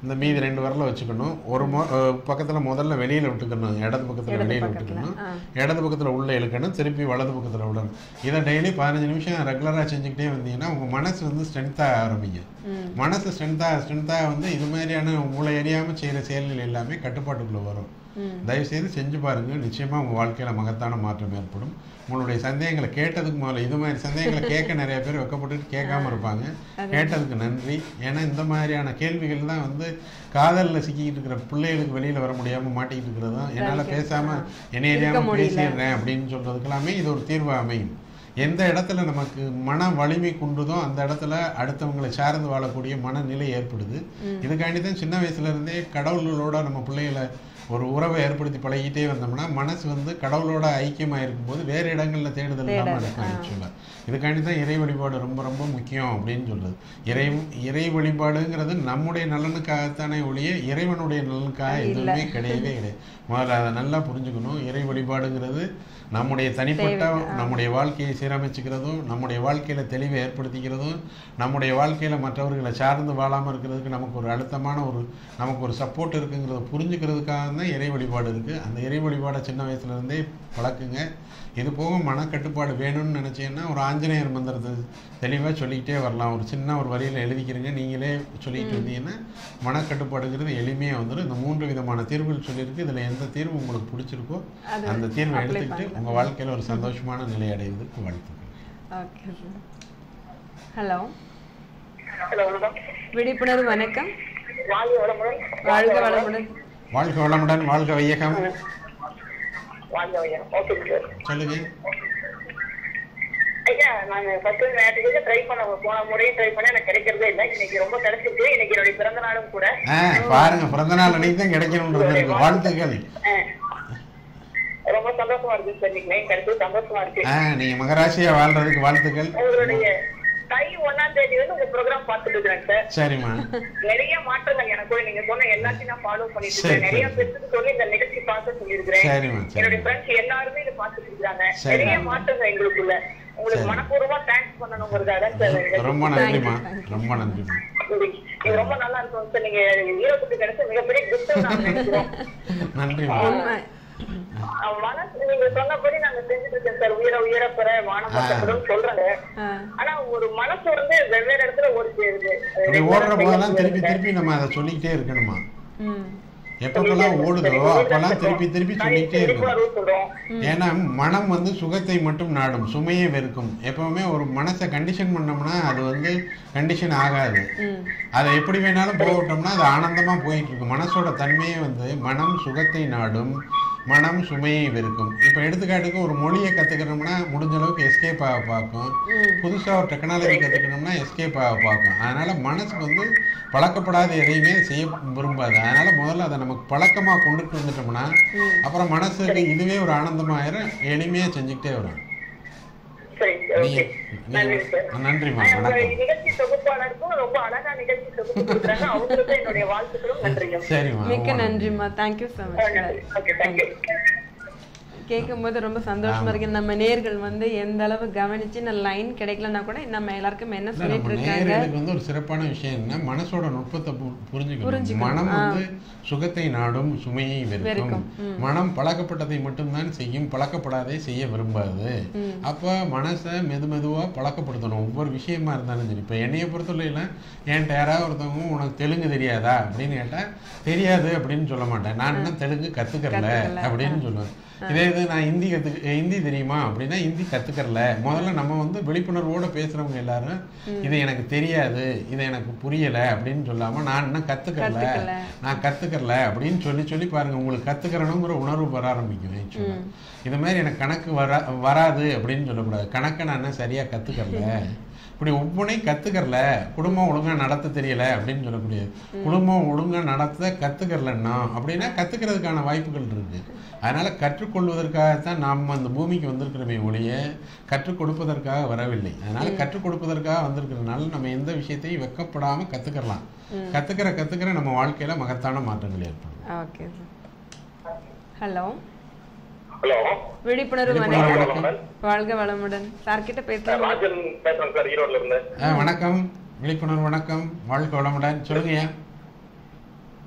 இந்த மீதி ரெண்டு விரல வச்சுக்கணும் ஒரு மொ பக்கத்தில் முதல்ல வெளியில் விட்டுக்கணும் இடது பக்கத்தில் இடது வெளியில் பக்கத்துல, விட்டுக்கணும் ஆ. இடது பக்கத்தில் உள்ளே இழுக்கணும் திருப்பி வலது பக்கத்தில் விடணும் இதை டெய்லி பதினஞ்சு நிமிஷம் ரெகுலராக செஞ்சுக்கிட்டே வந்தீங்கன்னா உங்கள் மனசு வந்து ஸ்ட்ரென்த்தாக ஆரம்பிங்க மனசு ஸ்ட்ரென்த்தாக ஸ்ட்ரென்த்தாக வந்து இது மாதிரியான உங்களை அறியாமல் செய்கிற செயல்கள் எல்லாமே கட்டுப்பாட்டுக்குள்ளே வரும் தயவு செய்து செஞ்சு பாருங்க நிச்சயமா உங்க வாழ்க்கையில மகத்தான மாற்றம் ஏற்படும் உங்களுடைய சந்தேகங்களை கேட்டதுக்கு முதல்ல இது மாதிரி சந்தேகங்களை கேட்க நிறைய பேர் வெக்கப்பட்டுட்டு கேட்காம இருப்பாங்க கேட்டதுக்கு நன்றி ஏன்னா இந்த மாதிரியான கேள்விகள் தான் வந்து காதலில் சிக்கிக்கிட்டு இருக்கிற பிள்ளைகளுக்கு வெளியில வர முடியாம மாட்டிக்கிட்டு இருக்கிறது தான் என்னால பேசாம என்னை அறியாம முடியல. பேசிடுறேன் அப்படின்னு சொல்றதுக்கெல்லாமே இது ஒரு தீர்வு அமையும் எந்த இடத்துல நமக்கு மன வலிமை குன்றுதோ அந்த இடத்துல அடுத்தவங்களை சார்ந்து வாழக்கூடிய மனநிலை ஏற்படுது இதுக்காண்டி தான் சின்ன வயசுல இருந்தே கடவுள்களோட நம்ம பிள்ளைகளை ஒரு உறவை ஏற்படுத்தி பழகிட்டே வந்தோம்னா மனசு வந்து கடவுளோட ஐக்கியமாக இருக்கும்போது வேறு இடங்களில் தேடுதல் இல்லாமல் இருக்கும் ஆக்சுவலாக இதுக்காண்டி தான் இறை வழிபாடு ரொம்ப ரொம்ப முக்கியம் அப்படின்னு சொல்றது இறை இறை வழிபாடுங்கிறது நம்முடைய நலனுக்காகத்தானே ஒழிய இறைவனுடைய நலனுக்காக எதுவுமே கிடையவே கிடையாது முதல்ல அதை நல்லா புரிஞ்சுக்கணும் இறை வழிபாடுங்கிறது நம்முடைய தனிப்பட்ட நம்முடைய வாழ்க்கையை சீரமைச்சுக்கிறதும் நம்முடைய வாழ்க்கையில தெளிவை ஏற்படுத்திக்கிறதும் நம்முடைய வாழ்க்கையில மற்றவர்களை சார்ந்து வாழாம இருக்கிறதுக்கு நமக்கு ஒரு அழுத்தமான ஒரு நமக்கு ஒரு சப்போர்ட் இருக்குங்கிறத புரிஞ்சுக்கிறதுக்காக தான் இறை வழிபாடு இருக்கு அந்த இறை வழிபாடை சின்ன வயசுல இருந்தே பழக்குங்க இது போக மனக்கட்டுப்பாடு வேணும்னு நினைச்சீங்கன்னா ஒரு ஆஞ்சநேயர் மந்திரத்தை தெளிவாக சொல்லிக்கிட்டே வரலாம் ஒரு சின்ன ஒரு வரியில் எழுதிக்கிறீங்க நீங்களே சொல்லிட்டு வந்தீங்கன்னா மனக்கட்டுப்பாடுங்கிறது எளிமையாக வந்துடும் இந்த மூன்று விதமான தீர்வுகள் சொல்லியிருக்கு இதில் எந்த தீர்வு உங்களுக்கு பிடிச்சிருக்கோ அது அந்த தீர்வை apply எடுத்துக்கிட்டு பண்ணலாம். உங்கள் வாழ்க்கையில் ஒரு சந்தோஷமான நிலை அடைவதற்கு வாழ்த்துக்கள் ஓகே சார் ஹலோ ஹலோ வணக்கம் விழிப்புணர்வு வணக்கம் வாழ்க வளமுடன் வாழ்க வளமுடன் வாழ்க வளமுடன் வாழ்க வையகம் வாழ்க ஐயா ஓகே சார் சொல்லுங்க ஐயா நான் ஃபர்ஸ்ட் நேரத்துக்கு ட்ரை பண்ண போன முறையும் ட்ரை பண்ண எனக்கு கிடைக்கிறதே இல்லை இன்னைக்கு ரொம்ப கிடைச்சிருக்கு இன்னைக்கு என்னுடைய பிறந்த நாளும் கூட ஆ பாருங்க பிறந்த நாள் அன்னைக்கு தான் கிடைக்கணுன்றது இருக்கு வாழ்த்துக்கள் அஹ், ரொம்ப சந்தோஷமா இருக்கு சார் இன்னைக்கு நைட் கிடைச்சது சந்தோஷமா இருக்கு ஆ நீங்க மகராசியா வாழ்றதுக்கு வாழ்த்துக்கள் உங்களுடைய தை ஒன்னாம் தேதி வந்து உங்க ப்ரோக்ராம் பார்த்துட்டு இருக்கிறேன் சார் சரிம்மா நிறைய மாற்றங்கள் எனக்குள்ள நீங்க சொன்ன எல்லாத்தையும் நான் ஃபாலோ பண்ணிட்டு சரி, இருக்கேன் நிறைய சரி. பேருக்கு சொல்லி இந்த நிகழ்ச்சி பார்க்க சொல்லியிருக்கிறேன் சரிம்மா என்னுடைய சரி ஃப்ரெண்ட்ஸ் எல்லாருமே இதை பார்த்துட்டு இருக்காங்க சரி. நிறைய மாற்றங்கள் எங்களுக்குள்ள உங்களுக்கு சரி. மனப்பூர்வமா தேங்க்ஸ் பண்ணணுங்கிறதுக்காக தான் சார் இந்த ரொம்ப Thank you, நன்றிம்மா thank you. ரொம்ப நன்றிம்மா நீங்க ரொம்ப நல்லா இருக்கும் சார் நீங்க ஈரோட்டுக்கு கிடைச்ச மிகப்பெரிய கிஃப்ட் நான் நினைக்கிறோம் நன்றிம்மா உண்மை அஹ் மனசு நீங்க சொன்னபடி நாங்க செஞ்சுட்டு இருக்கேன் சார் உயர உயர பெற வானம் பக்கத்துடன் சொல்றாங்க ஆ ஆனா ஒரு மனசு வந்து வெவ்வேறு இடத்துல ஓடி சேருது அப்படி ஓடுற போதெல்லாம் திருப்பி திருப்பி நம்ம அதை சொல்லிக்கிட்டே இருக்கணுமா ம் எப்பப்பெல்லாம் ஓடுதோ அப்பெல்லாம் திருப்பி திருப்பி சொல்லிக்கிட்டே இருக்கணும் சொல்றோம் ஏன்னா மனம் வந்து சுகத்தை மட்டும் நாடும் சுமையை வெறுக்கும் எப்பவுமே ஒரு மனசை கண்டிஷன் பண்ணோம்னா அது வந்து கண்டிஷன் ஆகாது ம் அதை எப்படி வேணாலும் போகட்டோம்னா அது ஆனந்தமா போயிட்டு இருக்கும் மனசோட தன்மையே வந்து மனம் சுகத்தை நாடும் மனம் சுமையை வெறுக்கும் இப்போ எடுத்துக்காட்டுக்கு ஒரு மொழியை கத்துக்கிறோம்னா முடிஞ்ச அளவுக்கு எஸ்கேப் ஆக பார்க்கும் புதுசா ஒரு டெக்னாலஜி கத்துக்கணும்னா எஸ்கேப் ஆக பார்க்கும் அதனால மனசு வந்து பழக்கப்படாத எதையுமே செய்ய விரும்பாது அதனால முதல்ல அதை நமக்கு பழக்கமா கொண்டுட்டு வந்துட்டோம்னா அப்புறம் மனசுக்கு இதுவே ஒரு ஆனந்தமாயிரும் எளிமையா செஞ்சுக்கிட்டே வரும் சரி சார் நீங்க ஓகே நன்றி சார் நீங்க- நன்றிம்மா உங்க வணக்கம் நிகழ்ச்சி தொகுப்பாளருக்கும் ரொம்ப அழகா நிகழ்ச்சி தொகுப்பு கொடுக்குறாங்க அவங்களுக்கும் என்னுடைய வாழ்த்துக்களும் நன்றியும் சரிம்மா மிக்க ரொம்ப நன்றி. நன்றிம்மா தேங்க்யூ ஸோ நன்றி மச் ஓகே தேங்க்யூ கேட்கும்போது ரொம்ப சந்தோஷமா இருக்கு நம்ம நேர்கள் வந்து எந்த அளவு கவனிச்சு நான் லைன் கிடைக்கலன்னா கூட நம்ம எல்லாருக்கும் என்ன இல்ல, சொல்லிட்டு நம்ம இருக்காங்க நேயர்களுக்கு வந்து ஒரு சிறப்பான விஷயம் என்ன மனசோட நுட்பத்தை பு- புரிஞ்சுக்கணும் புரிஞ்சுக்கணும், மனம் ஆ. வந்து சுகத்தை நாடும் சுமையை வெறுக்கும் வெறுக்கும், ம். மனம் பழக்கப்பட்டதை மட்டும்தான் செய்யும் பழக்கப்படாதே செய்ய விரும்பாது ம். அப்ப மனசை மெது மெதுவா பழக்கப்படுத்தணும் ஒவ்வொரு விஷயமா இருந்தாலும் சரி இப்ப என்னைய பொறுத்தவரையில என்கிட்ட யாராவது ஒருத்தவங்க உனக்கு தெலுங்கு தெரியாதா அப்படின்னு கேட்டா தெரியாது அப்படின்னு சொல்ல மாட்டேன் நான் என்ன தெலுங்கு கத்துக்கறல கத்துக்கல, அப்படின்னு சொல்லுவேன் இதே இது நான் ஹிந்தி கத்துக்க ஹிந்தி தெரியுமா அப்படின்னா ஹிந்தி கத்துக்கறல முதல்ல நம்ம வந்து விழிப்புணர்வோட பேசுறவங்க எல்லாரும் இது எனக்கு தெரியாது இது எனக்கு புரியல அப்படின்னு சொல்லாம நான் இன்னும் கத்துக்கறல கத்துக்கல. நான் கத்துக்கறல அப்படின்னு சொல்லி சொல்லி பாருங்க உங்களுக்கு கத்துக்கிறணுங்கிற உணர்வு வர ஆரம்பிக்கும் actually. இது மாதிரி எனக்கு கணக்கு வரா வராது அப்படின்னு சொல்லக்கூடாது கணக்கை நான் இன்னும் சரியா கத்துக்கறல இப்படி ஒவ்வொன்றையும் கத்துக்கறல குடும்பம் ஒழுங்கா நடத்த தெரியல அப்படின்னு சொல்லக்கூடியது குடும்பம் ஒழுங்கா நடத்த கத்துக்கறலன்னா அப்படின்னா கத்துக்கிறதுக்கான வாய்ப்புகள் இருக்கு அதனால கற்றுக்கொள்வதற்காகத்தான் நாம் அந்த பூமிக்கு வந்திருக்கிறோமே ஒழிய கற்றுக் கொடுப்பதற்காக வரவில்லை அதனால கற்றுக் கொடுப்பதற்காக வந்திருக்கிறதுனால நம்ம எந்த விஷயத்தையும் வெக்கப்படாம கத்துக்கிறலாம் கத்துக்கிற கத்துக்கிற நம்ம வாழ்க்கையில மகத்தான மாற்றங்கள் ஏற்படும் ஓகே ஹலோ ஹலோ விழிப்புணர்வு விழிப்புணர்வு வணக்கம் வணக்கம். வாழ்க வளமுடன் சார் கிட்ட பேசலாம் ராஜன் பேசுறேன் சார் ஈரோட்ல இருந்து ஆ, வணக்கம் விழிப்புணர்வு வணக்கம் வாழ்க்கை வளமுடன் சொல்லுங்கய்யா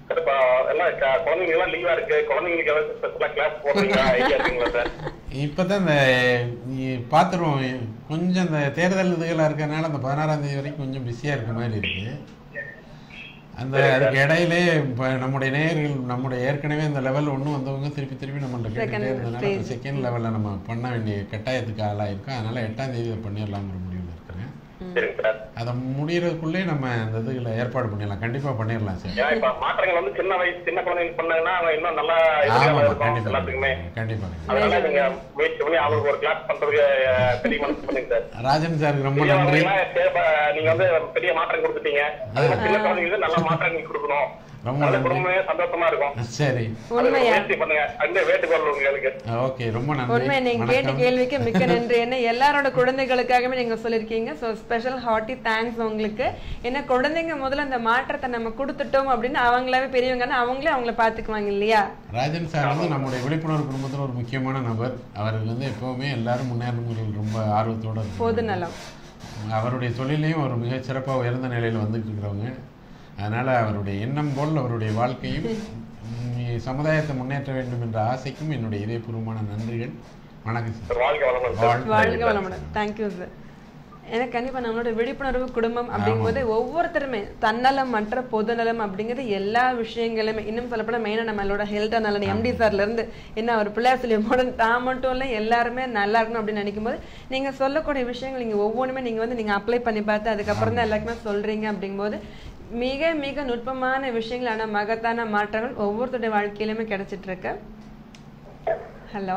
சார் இப்போ எல்லாம் க- குழந்தைங்க எல்லாம் லீவா இருக்கு குழந்தைங்களுக்கு ஏதாச்சும் ஸ்பெஷலா கிளாஸ் போடுறீங்களா ஐடியா இருக்குங்களா சார் இப்போ தான் இந்த பார்த்துருவோம் கொஞ்சம் இந்த தேர்தல் இதுகளாக இருக்கிறனால அந்த பதினாறாம் தேதி வரைக்கும் கொஞ்சம் பிஸியாக இருக்க மாதிரி இருக்குது அந்த அதுக்கு இடையிலே இப்போ நம்முடைய நேயர்கள் நம்முடைய ஏற்கனவே இந்த லெவல் ஒன்று வந்தவங்க திருப்பி திருப்பி நம்மள்ட்ட கேட்டுகிட்டே இருந்ததுனால stage. செகண்ட் லெவலில் நம்ம பண்ண வேண்டிய கட்டாயத்துக்கு ஆளாயிருக்கோம் அதனால் எட்டாம் தேதி இதை பண்ணிடலாங்கிற முடிவில் இருக்கிறேன் சரிங்க சார் அதை முடியறதுக்குள்ளே நம்ம அந்த இதுகளை ஏற்பாடு பண்ணிடலாம் கண்டிப்பாக பண்ணிடலாம் சார் ஏன்னா இப்ப மாற்றங்கள் வந்து சின்ன வயசு சின்ன குழந்தைங்களுக்கு பண்ணாங்கன்னா அவங்க இன்னும் நல்லா ஆமாம் எதிர்காலம் இருக்கும் கண்டிப்பாக எல்லாத்துக்குமே கண்டிப்பாக அதனால நீங்க முயற்சி பண்ணி அவங்களுக்கு ஒரு கிளாஸ் பண்றதுக்கு அஹ், பெரிய மனசு பண்ணுங்க சார் ராஜன் சாருக்கு ரொம்ப பெரிய நன்றி குழந்தைங்களா தேவை, நீங்க வந்து பெரிய மாற்றம் கொடுத்துட்டீங்க அது மாதிரி சின்ன குழந்தைங்களுக்கு நல்ல மாற்றங்கள் கொடுக்கணும் ரொம்ப நல்ல நன்றி. குடும்பமே சந்தோஷமா இருக்கும் சரி அதுக்கு உண்மையா முயற்சி பண்ணுங்க அந்த வேட்டுக்கொள் உங்களுக்கு ஓகே ரொம்ப நன்றி உண்மை நீங்க கேட்ட வணக்கம் கேள்விக்கு மிக்க நன்றி என்ன எல்லாரோட குழந்தைகளுக்காகவே நீங்க சொல்லியிருக்கீங்க ஸோ ஸ்பெஷல் ஹார்ட்டி தேங்க்ஸ் உங்களுக்கு ஏன்னா குழந்தைங்க முதல்ல அந்த மாற்றத்தை நம்ம கொடுத்துட்டோம் அப்படின்னு அவங்களாவே பெரியவங்கன்னா அவங்களே அவங்கள பாத்துக்குவாங்க இல்லையா ராஜன் சார் வந்து நம்முடைய விழிப்புணர்வு குடும்பத்தில் ஒரு முக்கியமான நபர் அவருக்கு வந்து எப்போவுமே எல்லாரும் முன்னேறணுங்கிறது ரொம்ப ஆர்வத்தோட இருக்காங்க. பொது நலம் அவருடைய தொழிலையும் ஒரு மிகச் சிறப்பாக உயர்ந்த நிலையில் வந்துட்டு இருக்கிறவங்க அதனால் அவருடைய எண்ணம் போல் அவருடைய வாழ்க்கையும் உம், சமுதாயத்தை முன்னேற்ற வேண்டும் என்ற ஆசைக்கும் என்னுடைய இதயபூர்வமான நன்றிகள் வணக்கம் சார் வாழ்க வளமுடன் சார் வாழ்க வளமுடன் தேங்க்யூ சார் எனக்கு கண்டிப்பா நம்மளோட விழிப்புணர்வு குடும்பம் அப்படிங்கும்போது ஒவ்வொருத்தருமே தன்னலம் மற்ற பொதுநலம் அப்படிங்கிறது எல்லா விஷயங்களுமே இன்னும் சொல்லப்போனால் மெயினாக நம்மளோட ஹெல்த் நலன் எம்டி சார்ல இருந்து என்ன ஒரு பிள்ளையார் சொல்லி மாடல் தான் மட்டும் இல்லை எல்லாருமே நல்லா இருக்கணும் அப்படின்னு நினைக்கும் போது நீங்க சொல்லக்கூடிய விஷயங்கள் நீங்க ஒவ்வொன்றுமே நீங்க வந்து நீங்க அப்ளை பண்ணி பார்த்து அதுக்கப்புறம் தான் எல்லாருக்குமே சொல்றீங்க அப்படிங்கும்போது மிக மிக நுட்பமான விஷயங்களான மகத்தான மாற்றங்கள் ஒவ்வொருத்தருடைய வாழ்க்கையிலுமே கிடைச்சிட்டு இருக்கு ஹலோ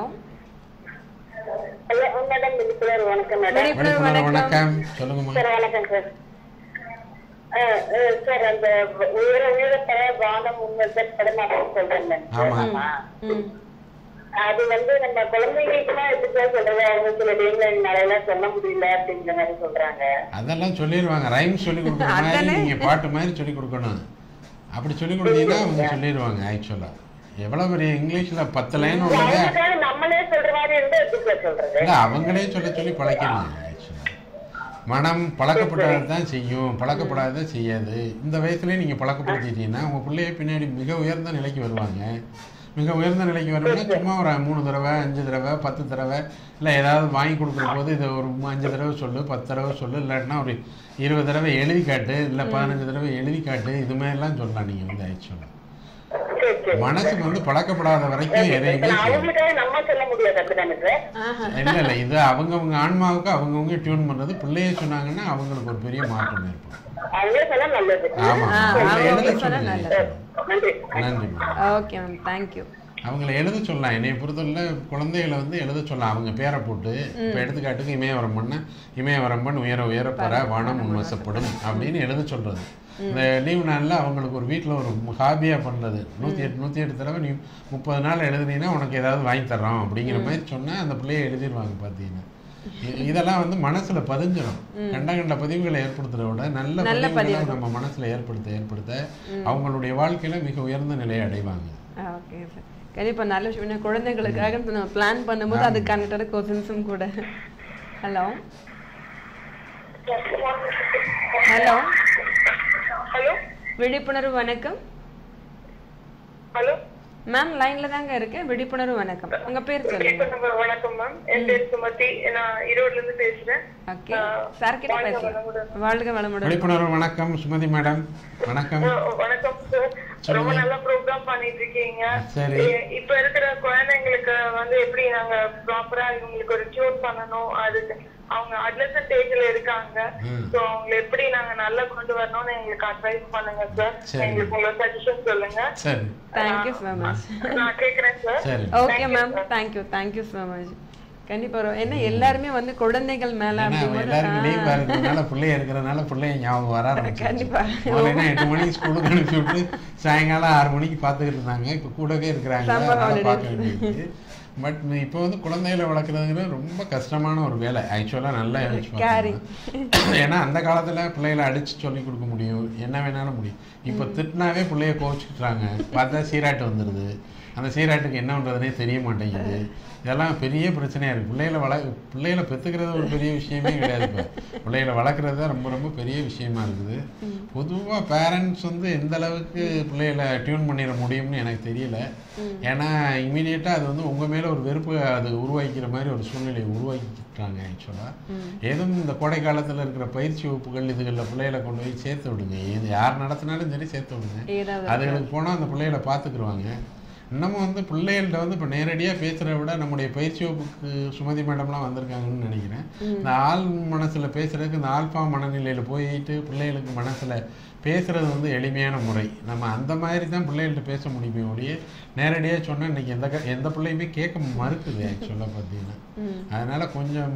ஹலோ மேடம் விழிப்புணர்வு வணக்கம் மேடம் விழிப்புணர்வு விழிப்புணர்வு வணக்கம் வணக்கம் சொல்லுங்கம்மா சார் வணக்கம் சார் அஹ், அஹ், சார் அந்த உயர உயரத்தர வானம் உண்மைகள் படமாட்டம் சொல்றேன் ஆமா. ஆமா ம் அது வந்து நம்ம குழந்தைங்களுக்குலாம் எப்படி சார் சொல்றது அவங்க சில டைம்ல நிறைய சொல்ல முடியல அப்படிங்கிற மாதிரி சொல்றாங்க அதெல்லாம் சொல்லிடுவாங்க ரைம் சொல்லி கொடுக்குற மாதிரி அதானே. நீங்கள் பாட்டு மாதிரி சொல்லி கொடுக்கணும் அப்படி சொல்லி கொடுத்தீங்கன்னா அவங்க சொல்லிடுவாங்க ஆக்சுவலாக எவ்வளோ பெரிய இங்கிலீஷில் பத்து லைன் உள்ளதை அவங்களுக்காக நம்மளே சொல்ற மாதிரி இருந்தா எப்படி சார் சொல்றது இல்லை அவங்களே சொல்ல சொல்லி பழக்கணும் ஆக்சுவலாக மனம் பழக்கப்படாதது தான் செய்யும் பழக்கப்படாததை செய்யாது இந்த வயசுலேயே நீங்கள் பழக்கப்படுத்திட்டீங்கன்னா உங்கள் பிள்ளைய பின்னாடி மிக உயர்ந்த நிலைக்கு வருவாங்க மிக உயர்ந்த நிலைக்கு வரணும்னா சும்மா ஒரு மூணு தடவை அஞ்சு தடவை பத்து தடவை இல்லை ஏதாவது வாங்கி கொடுக்குற போது இதை ஒரு மு- அஞ்சு தடவை சொல்லு பத்து தடவை சொல்லு இல்லாட்டினா ஒரு இருபது தடவை எழுதி காட்டு இல்லை பதினஞ்சு தடவை எழுதி காட்டு இது மாதிரிலாம் சொல்லலாம் நீங்கள் வந்து ஆக்சுவலாக சரி சரி மனசுக்கு வந்து பழக்கப்படாத வரைக்கும் எதையுமே இப்ப செய்யாது அவங்களுக்காக நம்ம சொல்ல முடியாது அப்படிதானே சார் ஆஹா இல்ல இல்ல இது அவங்கவங்க ஆன்மாவுக்கு அவங்கவங்க டியூன் பண்றது பிள்ளைய சொன்னாங்கன்னா அவங்களுக்கு ஒரு பெரிய மாற்றம் ஏற்படும் அவங்களே சொன்னா நல்லது ஆமா ஆ, அவங்கள அவங்க எழுத சொன்னா சொல்லுங்க நல்லது. நன்றி நன்றி மேடம் ஓகே மேம் தேங்க்யூ அவங்கள எழுத சொல்லலாம் என்னைய பொறுத்தவரை குழந்தைகளை வந்து எழுத சொல்லலாம் அவங்க பேரை போட்டு இப்போ எடுத்துக்காட்டுக்கு இமயவரம் பண்ண இமயவரம்பன் உயர உயர பெற வானம் உன்வசப்படும் அப்படின்னு எழுத சொல்றது இந்த லீவ் நாளில் அவங்களுக்கு ஒரு வீட்டில் ஒரு ஹாபியாக பண்ணுறது நூற்றி எட்டு நூற்றி எட்டு தடவை நீ முப்பது நாள் எழுதுனீங்கன்னா உனக்கு ஏதாவது வாங்கி தர்றோம் அப்படிங்கிற மாதிரி சொன்னால் அந்த பிள்ளைய எழுதிடுவாங்க பார்த்தீங்கன்னா இ- இதெல்லாம் வந்து மனசுல பதிஞ்சிடும் கண்ட கண்ட பதிவுகளை ஏற்படுத்துறத விட நல்ல நல்ல பதிவுகளை பதிவுகள். நம்ம மனசுல ஏற்படுத்த ஏற்படுத்த அவங்களுடைய வாழ்க்கையில மிக உயர்ந்த நிலையை அடைவாங்க ஓகே சார் கண்டிப்பா நல்ல விஷயம் ஏன்னா குழந்தைகளுக்காக நம்ம பிளான் பண்ணும்போது அது கனெக்டட் கொஸ்டின்ஸும் கூட ஹலோ ஹலோ ஹலோ விழிப்புணர்வு வணக்கம் ஹலோ மேம் லைன்ல தாங்க இருக்கேன் விழிப்புணர்வு வணக்கம் உங்க பேர் சொல்லுங்க வணக்கம் மேம் என் பேர் சுமதி நான் ஈரோட்ல இருந்து பேசுறேன் ஓகே சார் கிட்ட பேசலாம் வாழ்க வளமுடன் விழிப்புணர்வு வணக்கம் சுமதி மேடம் வணக்கம் வணக்கம் சார் ரொம்ப நல்ல ப்ரோக்ராம் பண்ணிட்டு இருக்கீங்க சரி. இ- இப்ப இருக்கிற குழந்தைங்களுக்கு வந்து எப்படி நாங்க ப்ராப்பரா இவங்களுக்கு ஒரு டியூன் பண்ணணும் அதுக்கு அவங்க அட்லசன்ட் ஏஜ்ல இருக்காங்க ம். சோ அவங்களை எப்படி நாங்க நல்லா கொண்டு வரணும்னு எங்களுக்கு அட்வைஸ் பண்ணுங்க சார் சரி. எங்களுக்கு உங்களோட சஜஷன் சொல்லுங்க சரி தேங்க்யூ ஸோ மச் நான் கேக்குறேன் சார் சரி okay ma'am thank you thank you so much கண்டிப்பா வரும் ஏன்னா எல்லாருமே வந்து குழந்தைகள் மேல ஏன்னா அவங்க அப்படிங்கும்போது எல்லாருக்கும் ஆ, லீவ் இருக்கிறதுனால பிள்ளைய இருக்கிறதுனால பிள்ளைய ஞாபகம் வர ஆரம்பிச்சு கண்டிப்பா. முதல்ல எட்டு மணிக்கு ஸ்கூலுக்கு அனுப்பி விட்டு சாயங்காலம் ஆறு மணிக்கு பார்த்துக்கிட்டு இருந்தாங்க இப்போ கூடவே இருக்கிறாங்க Summer அதனால holidays. பார்க்க வேண்டியது பட் இப்போ வந்து குழந்தைகளை வளர்க்குறதுங்கிறது ரொம்ப கஷ்டமான ஒரு வேலை ஆக்சுவலாக நல்லா யோசிச்சு Caring. பார்க்கணும். ஏன்னா அந்த காலத்தில் பிள்ளைகளை அடிச்சு சொல்லி கொடுக்க முடியும் என்ன வேணாலும் முடியும் இப்போ திட்டினாவே பிள்ளைய கோவிச்சுக்கிட்டாங்க பார்த்தா சீராட்டு வந்துடுது அந்த சீராட்டுக்கு என்ன பண்ணுறதுனே தெரிய மாட்டேங்குது இதெல்லாம் பெரிய பிரச்சனையாக இருக்குது பிள்ளைகளை வள பிள்ளைகளை பெற்றுக்கிறது ஒரு பெரிய விஷயமே கிடையாது இப்போ பிள்ளைகளை வளர்க்குறது தான் ரொம்ப ரொம்ப பெரிய விஷயமா இருக்குது பொதுவாக பேரண்ட்ஸ் வந்து எந்த அளவுக்கு பிள்ளைகளை டியூன் பண்ணிட முடியும்னு எனக்கு தெரியல ஏன்னா இமீடியட்டாக அது வந்து உங்கள் மேலே ஒரு வெறுப்பு அது உருவாக்கிற மாதிரி ஒரு சூழ்நிலையை உருவாக்கிட்டாங்க ஆக்சுவலாக ஏதும் இந்த கோடை காலத்தில் இருக்கிற பயிற்சி வகுப்புகள் இதுகளில் பிள்ளைகளை கொண்டு போய் சேர்த்து விடுங்க இது யார் நடத்தினாலும் சரி சேர்த்து விடுங்க ஏதாவது அதுகளுக்கு போனால் அந்த பிள்ளைகளை பார்த்துக்குருவாங்க இன்னமும் வந்து பிள்ளைகள்கிட்ட வந்து இப்போ நேரடியாக பேசுகிறத விட நம்முடைய பயிற்சி வகுப்புக்கு சுமதி மேடம்லாம் வந்திருக்காங்கன்னு நினைக்கிறேன் இந்த ஆள் மனசில் பேசுகிறதுக்கு இந்த ஆல்பா மனநிலையில் போயிட்டு பிள்ளைகளுக்கு மனசில் பேசுகிறது வந்து எளிமையான முறை நம்ம அந்த மாதிரி தான் பிள்ளைகள்கிட்ட பேச முடியுமே ஒழிய நேரடியாக சொன்னால் இன்றைக்கி எந்த க- எந்த பிள்ளையுமே கேட்க மறுக்குது ஆக்சுவலாக பார்த்தீங்கன்னா அதனால் கொஞ்சம்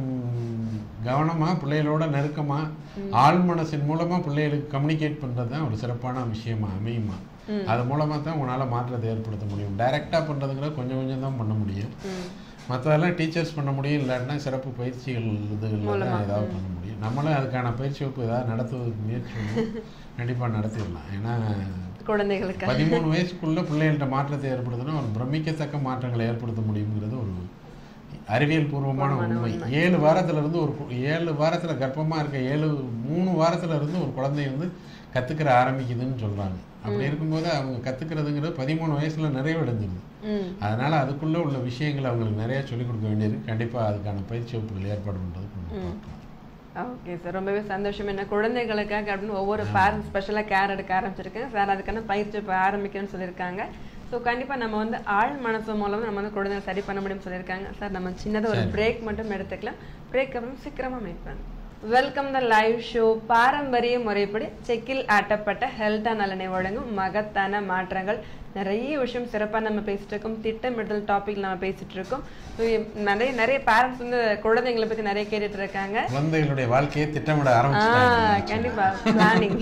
கவனமாக பிள்ளைகளோட நெருக்கமாக ஆள் மனசின் மூலமாக பிள்ளைகளுக்கு கம்யூனிகேட் பண்ணுறது தான் ஒரு சிறப்பான விஷயமா அமையுமா அது மூலமாக தான் உங்களால் மாற்றத்தை ஏற்படுத்த முடியும் டைரெக்டாக பண்ணுறதுங்கிறது கொஞ்சம் கொஞ்சம் தான் பண்ண முடியும் மற்றதெல்லாம் டீச்சர்ஸ் பண்ண முடியும் இல்லாட்டினா சிறப்பு பயிற்சிகள் இதுகளில் தான் ஏதாவது பண்ண முடியும் நம்மளும் அதுக்கான பயிற்சி வகுப்பு ஏதாவது நடத்துவதற்கு முயற்சி பண்ணணும் கண்டிப்பாக நடத்திடலாம் ஏன்னா குழந்தைகளுக்கு பதிமூணு வயசுக்குள்ள பிள்ளைகள்கிட்ட மாற்றத்தை ஏற்படுத்தினா ஒரு பிரமிக்கத்தக்க மாற்றங்களை ஏற்படுத்த முடியுங்கிறது ஒரு அறிவியல் பூர்வமான உண்மை ஏழு வாரத்துல இருந்து ஒரு கு- ஏழு வாரத்துல கர்ப்பமா இருக்க ஏழு மூணு வாரத்துல இருந்து ஒரு குழந்தை வந்து கத்துக்கிற ஆரம்பிக்குதுன்னு சொல்றாங்க அப்படி இருக்கும்போது அவங்க கத்துக்கிறதுங்கிறது பதிமூணு வயசுல நிறைவடைஞ்சிருது ம் அதனால அதுக்குள்ள உள்ள விஷயங்களை அவங்களுக்கு நிறைய சொல்லிக் கொடுக்க வேண்டியிருக்கு கண்டிப்பா அதுக்கான பயிற்சி வகுப்புகள் ஏற்பாடு பண்றது கொஞ்சம் பார்க்கலாம். ஓகே சார் ரொம்பவே சந்தோஷம் என்ன குழந்தைகளுக்காக அப்படின்னு ஒவ்வொரு பேரண்ட் ஸ்பெஷலாக கேர் எடுக்க ஆரம்பிச்சிருக்கேன் சார் அதுக்கான பயிற்சி இப்போ ஆரம்பிக்கணும்னு சொல்லியிருக்காங்க ஸோ கண்டிப்பாக நம்ம வந்து ஆள் மனசு மூலம் நம்ம வந்து குழந்தைங்க சரி பண்ண முடியும்னு சொல்லியிருக்காங்க சார் நம்ம சின்னதாக ஒரு பிரேக் மட்டும் எடுத்துக்கலாம் பிரேக் அப்புறம் சீக்கிரமாக மீட் பண்ணலாம் வெல்கம் த லைவ் ஷோ பாரம்பரிய முறைப்படி செக்கில் ஆட்டப்பட்ட ஹெல்த்தா நலனை வழங்கும் மகத்தான மாற்றங்கள் நிறைய விஷயம் சிறப்பாக நம்ம பேசிட்டு இருக்கோம் திட்டமிடல் டாபிக் நம்ம பேசிட்டு இருக்கோம் ஸோ நிறைய நிறைய பேரண்ட்ஸ் வந்து குழந்தைங்களை பற்றி நிறைய கேட்டுட்டு இருக்காங்க குழந்தைகளுடைய வாழ்க்கையை திட்டமிட ஆ ஆரம்பிச்சிட்டாங்க கண்டிப்பா பிளானிங்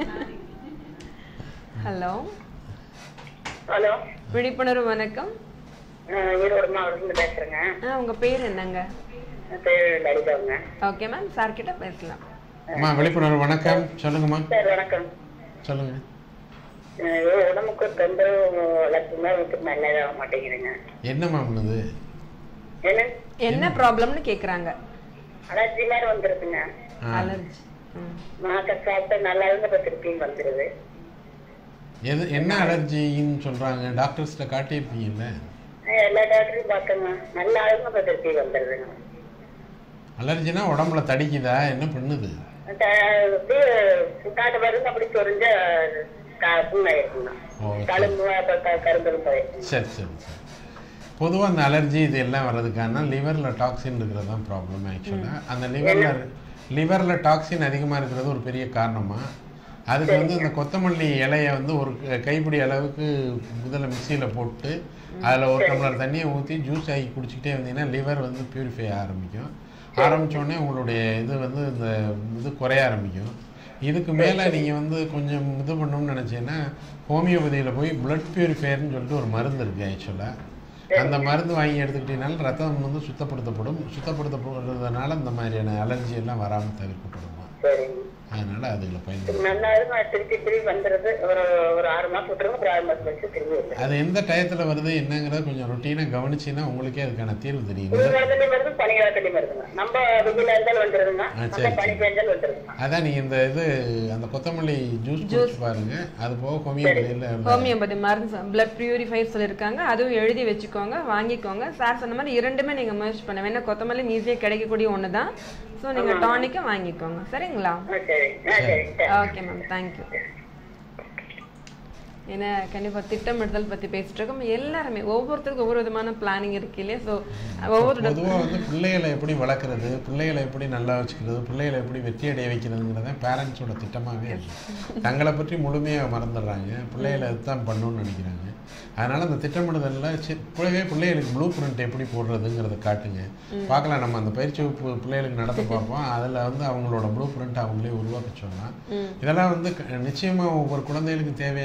ஹலோ ஹலோ விழிப்புணர்வு வணக்கம் ஈரோடு மாவட்டத்துல பேசுறேங்க ஆ உங்க பேர் என்னங்க என் பேர் லலிதாங்க ஓகே மேம் சார் கிட்ட பேசலாம் அம்மா விழிப்புணர்வு வணக்கம் சொல்லுங்கம்மா சார் வணக்கம் சொல்லுங்க அஹ் உடம்புக்கு தொந்தரவு வளர்த்துமா வந்து நல்லதாக மாட்டேங்கிறேங்க என்னம்மா பண்ணுது என்ன என்ன ப்ராப்ளம்னு கேக்குறாங்க அலர்ஜி மாதிரி வந்துருதுங்க ஆ. அலர்ஜி மாத்திரை சாப்பிட்டு நல்லா இருந்து இப்ப திருப்பியும் வந்துருது எது என்ன அலர்ஜின்னு சொல்றாங்க டாக்டர்ஸ்ட்ட காட்டியிருப்பீங்கல்ல அஹ் எல்லா டாக்டரையும் பார்த்தோங்க நல்லா இருந்து இப்ப திருப்பி வந்துருதுங்க அலர்ஜினா உடம்புல தடிக்குதா என்ன பண்ணுது அந்த அப்படியே காட்டு மருந்து அப்படி சொரிஞ்ச புண்ணாயிருக்குங்க ஓ, சரி. கழும்பு அப்புறம் கரும்பு ஆயிருக்குங்க சரி சரி சரி பொதுவாக அந்த அலர்ஜி இது எல்லாம் வர்றதுக்கான லிவரில் டாக்ஸின் இருக்கிறது தான் ப்ராப்ளம் ஆக்சுவலாக அந்த லிவரில் லிவரில் டாக்ஸின் அதிகமாக இருக்கிறது ஒரு பெரிய காரணமாக அதுக்கு வந்து இந்த கொத்தமல்லி இலையை வந்து ஒரு க- கைப்பிடி அளவுக்கு முதல்ல மிக்சியில் போட்டு அதில் ஒரு டம்ளர் தண்ணியை ஊற்றி ஜூஸ் ஆகி குடிச்சிக்கிட்டே வந்தீங்கன்னா லிவர் வந்து பியூரிஃபை ஆரம்பிக்கும் ஆரம்பிச்ச உடனே உங்களுடைய இது வந்து இந்த இது குறைய ஆரம்பிக்கும் இதுக்கு மேலே நீங்கள் வந்து கொஞ்சம் இது பண்ணணும்னு நினச்சீங்கன்னா ஹோமியோபதியில் போய் பிளட் பியூரிஃபையர்னு சொல்லிட்டு ஒரு மருந்து இருக்குது ஆக்சுவலாக அந்த மருந்து வாங்கி எடுத்துக்கிட்டீங்கனாலும் ரத்தம் வந்து சுத்தப்படுத்தப்படும் சுத்தப்படுத்தப்படுறதுனால இந்த மாதிரியான அலர்ஜி எல்லாம் வராமல் தவிர்க்கப்படுமா சரிங்க அதனால் அதுகளை பயன்படுத்தும் நல்லா இருந்து திருப்பி திருப்பி வந்துருது ஒரு ஒரு ஆறு மாசம் விட்டுருங்க ஒரு ஆறு மாசம் கழிச்சு திரும்பி வந்துருது அது எந்த டயத்தில் வருது என்னங்கிறத கொஞ்சம் ரொட்டீனாக கவனிச்சின்னா உங்களுக்கே அதுக்கான தீர்வு தெரியும் குளிர்காலத்துலயும் வருது பனிகாலத்துலயும் வருதுங்க நம்ம வெயில இருந்தாலும் வந்துருதுங்க ஆ, நம்ம சரி, பனி பெஞ்சாலும் வந்துருதுங்க அதான் நீங்கள் இந்த இது அந்த கொத்தமல்லி ஜூஸ் குடிச்சு பாருங்க அது போக ஹோமியோபதியில் ஹோமியோபதி மருந்து பிளட் பியூரிஃபைர் சொல்லியிருக்காங்க அதுவும் எழுதி வச்சுக்கோங்க வாங்கிக்கோங்க சார் சொன்ன மாதிரி இரண்டுமே நீங்க முயற்சி பண்ண வேணா கொத்தமல்லி ஈஸியாக கிடைக்கக்கூடிய ஒன்று தான் ஸோ நீங்க டானிக்கும் வாங்கிக்கோங்க சரிங்களா ஆ சரி ஆ சரி சரி ஓகே மேம் தேங்க்யூ ஏன்னா கண்டிப்பா திட்டமிடுதல் பத்தி பேசிட்டு இருக்கோம் எல்லாருமே ஒவ்வொருத்தருக்கும் ஒவ்வொரு விதமான பிளானிங் இருக்கு இல்லையா ஸோ ஒவ்வொரு பொதுவாக வந்து பிள்ளைகளை எப்படி வளர்க்குறது பிள்ளைகளை எப்படி நல்லா வச்சுக்கிறது பிள்ளைகளை எப்படி வெற்றி அடைய வைக்கிறதுங்கிறத பேரண்ட்ஸோட திட்டமாகவே இருக்கு தங்களை பற்றி முழுமையாக மறந்துடுறாங்க பிள்ளைகளை அதுதான் பண்ணணும்னு நினைக்கிறாங்க அதனால் அந்த திட்டமிடுதலில் சி கூடவே பிள்ளைகளுக்கு ப்ளூ பிரிண்ட் எப்படி போடுறதுங்கிறத காட்டுங்க பார்க்கலாம் நம்ம அந்த பயிற்சி வகுப்பு பிள்ளைகளுக்கு நடத்த பார்ப்போம் அதில் வந்து அவங்களோட ப்ளூ பிரிண்ட் அவங்களே உருவாக்க சொல்லலாம் இதெல்லாம் வந்து க- நிச்சயமா ஒவ்வொரு குழந்தைகளுக்கும் தேவையான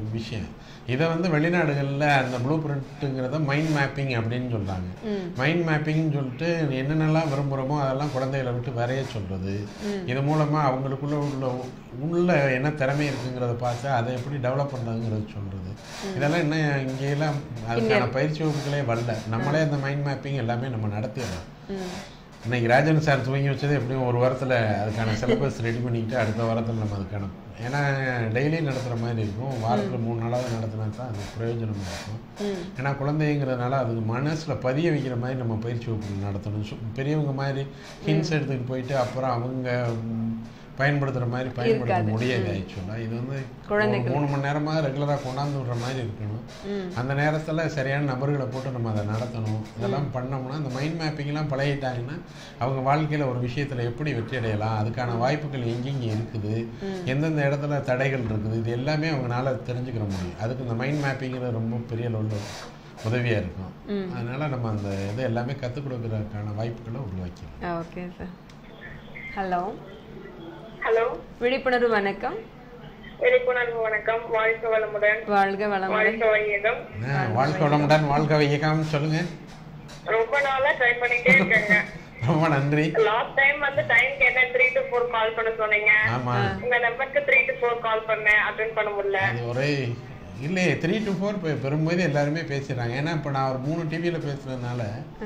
விஷயம் இதை வந்து வெளிநாடுகளில் அந்த ப்ளூ பிரிண்ட்டுங்கிறத மைண்ட் மேப்பிங் அப்படின்னு சொல்கிறாங்க மைண்ட் மேப்பிங்னு சொல்லிட்டு என்னென்னலாம் விரும்புகிறோமோ அதெல்லாம் குழந்தைகளை விட்டு வரைய சொல்கிறது இது மூலமாக அவங்களுக்குள்ள உள்ள உள்ள என்ன திறமை இருக்குங்கிறத பார்த்து அதை எப்படி டெவலப் பண்ணுறதுங்கிறது சொல்கிறது இதெல்லாம் இன்னும் இங்கேயெல்லாம் அதுக்கான பயிற்சி வகுப்புகளே வரல நம்மளே அந்த மைண்ட் மேப்பிங் எல்லாமே நம்ம நடத்திடலாம் இன்னைக்கு ராஜன் சார் துவங்கி வச்சது எப்படியும் ஒரு வாரத்தில் அதுக்கான சிலபஸ் ரெடி பண்ணிக்கிட்டு அடுத்த வாரத்தில் நம்ம அதுக்கான ஏன்னா டெய்லி நடத்துகிற மாதிரி இருக்கும் வாரத்தில் மூணு நாளாவது நடத்தினா தான் அது பிரயோஜனமாக இருக்கும் ஏன்னா குழந்தைங்கிறதுனால அது மனசில் பதிய வைக்கிற மாதிரி நம்ம பயிற்சி வகுப்புகள் நடத்தணும் சு- பெரியவங்க மாதிரி ஹின்ஸ் எடுத்துக்கிட்டு போயிட்டு அப்புறம் அவங்க ம், பயன்படுத்துகிற மாதிரி பயன்படுத்த முடியாது ஆக்சுவலாக இது வந்து ஒரு மூணு மணி நேரமாக ரெகுலராக கொண்டாந்து விடுற மாதிரி இருக்கணும் அந்த நேரத்தில் சரியான நபர்களை போட்டு நம்ம அதை நடத்தணும் இதெல்லாம் பண்ணோம்னா அந்த மைண்ட் மேப்பிங்லாம் பழகிட்டாங்கன்னா அவங்க வாழ்க்கையில் ஒரு விஷயத்தில் எப்படி வெற்றி அடையலாம் அதுக்கான வாய்ப்புகள் எங்கெங்கே இருக்குது எந்தெந்த இடத்துல தடைகள் இருக்குது இது எல்லாமே அவங்களால தெரிஞ்சுக்கிற முடியும் அதுக்கு இந்த மைண்ட் மேப்பிங்கிறது ரொம்ப பெரிய லெவலில் உதவியாக இருக்கும் அதனால் நம்ம அந்த இது எல்லாமே கற்றுக் கொடுக்கறதுக்கான வாய்ப்புகளை உருவாக்கிடும் ஓகே சார் ஹலோ ஹலோ விழிப்புணர்வு வணக்கம் விழிப்புணர்வு வணக்கம் வாழ்க வளமுடன் வாழ்க வளமுடன் வாழ்க வையகம் ஆ, வாழ்க்கை வளமுடன் வாழ்க்கை வைக்காம சொல்லுங்கள் ரொம்ப நாளா ட்ரை பண்ணிட்டே இருக்கேங்க ரொம்ப நன்றி லாஸ்ட் டைம் வந்து டைம் கேட்டேன் த்ரீ டு ஃபோர் கால் பண்ண சொன்னீங்க ஆமாம் உங்க நம்பருக்கு த்ரீ டு ஃபோர் கால் பண்ணேன் அட்டென்ட் பண்ண முடியல அது ஒரே இல்லையே த்ரீ டு ஃபோர் பெரும்போது எல்லாருமே பேசுகிறாங்க ஏன்னா இப்போ நான் ஒரு மூணு டிவியில் பேசுறதுனால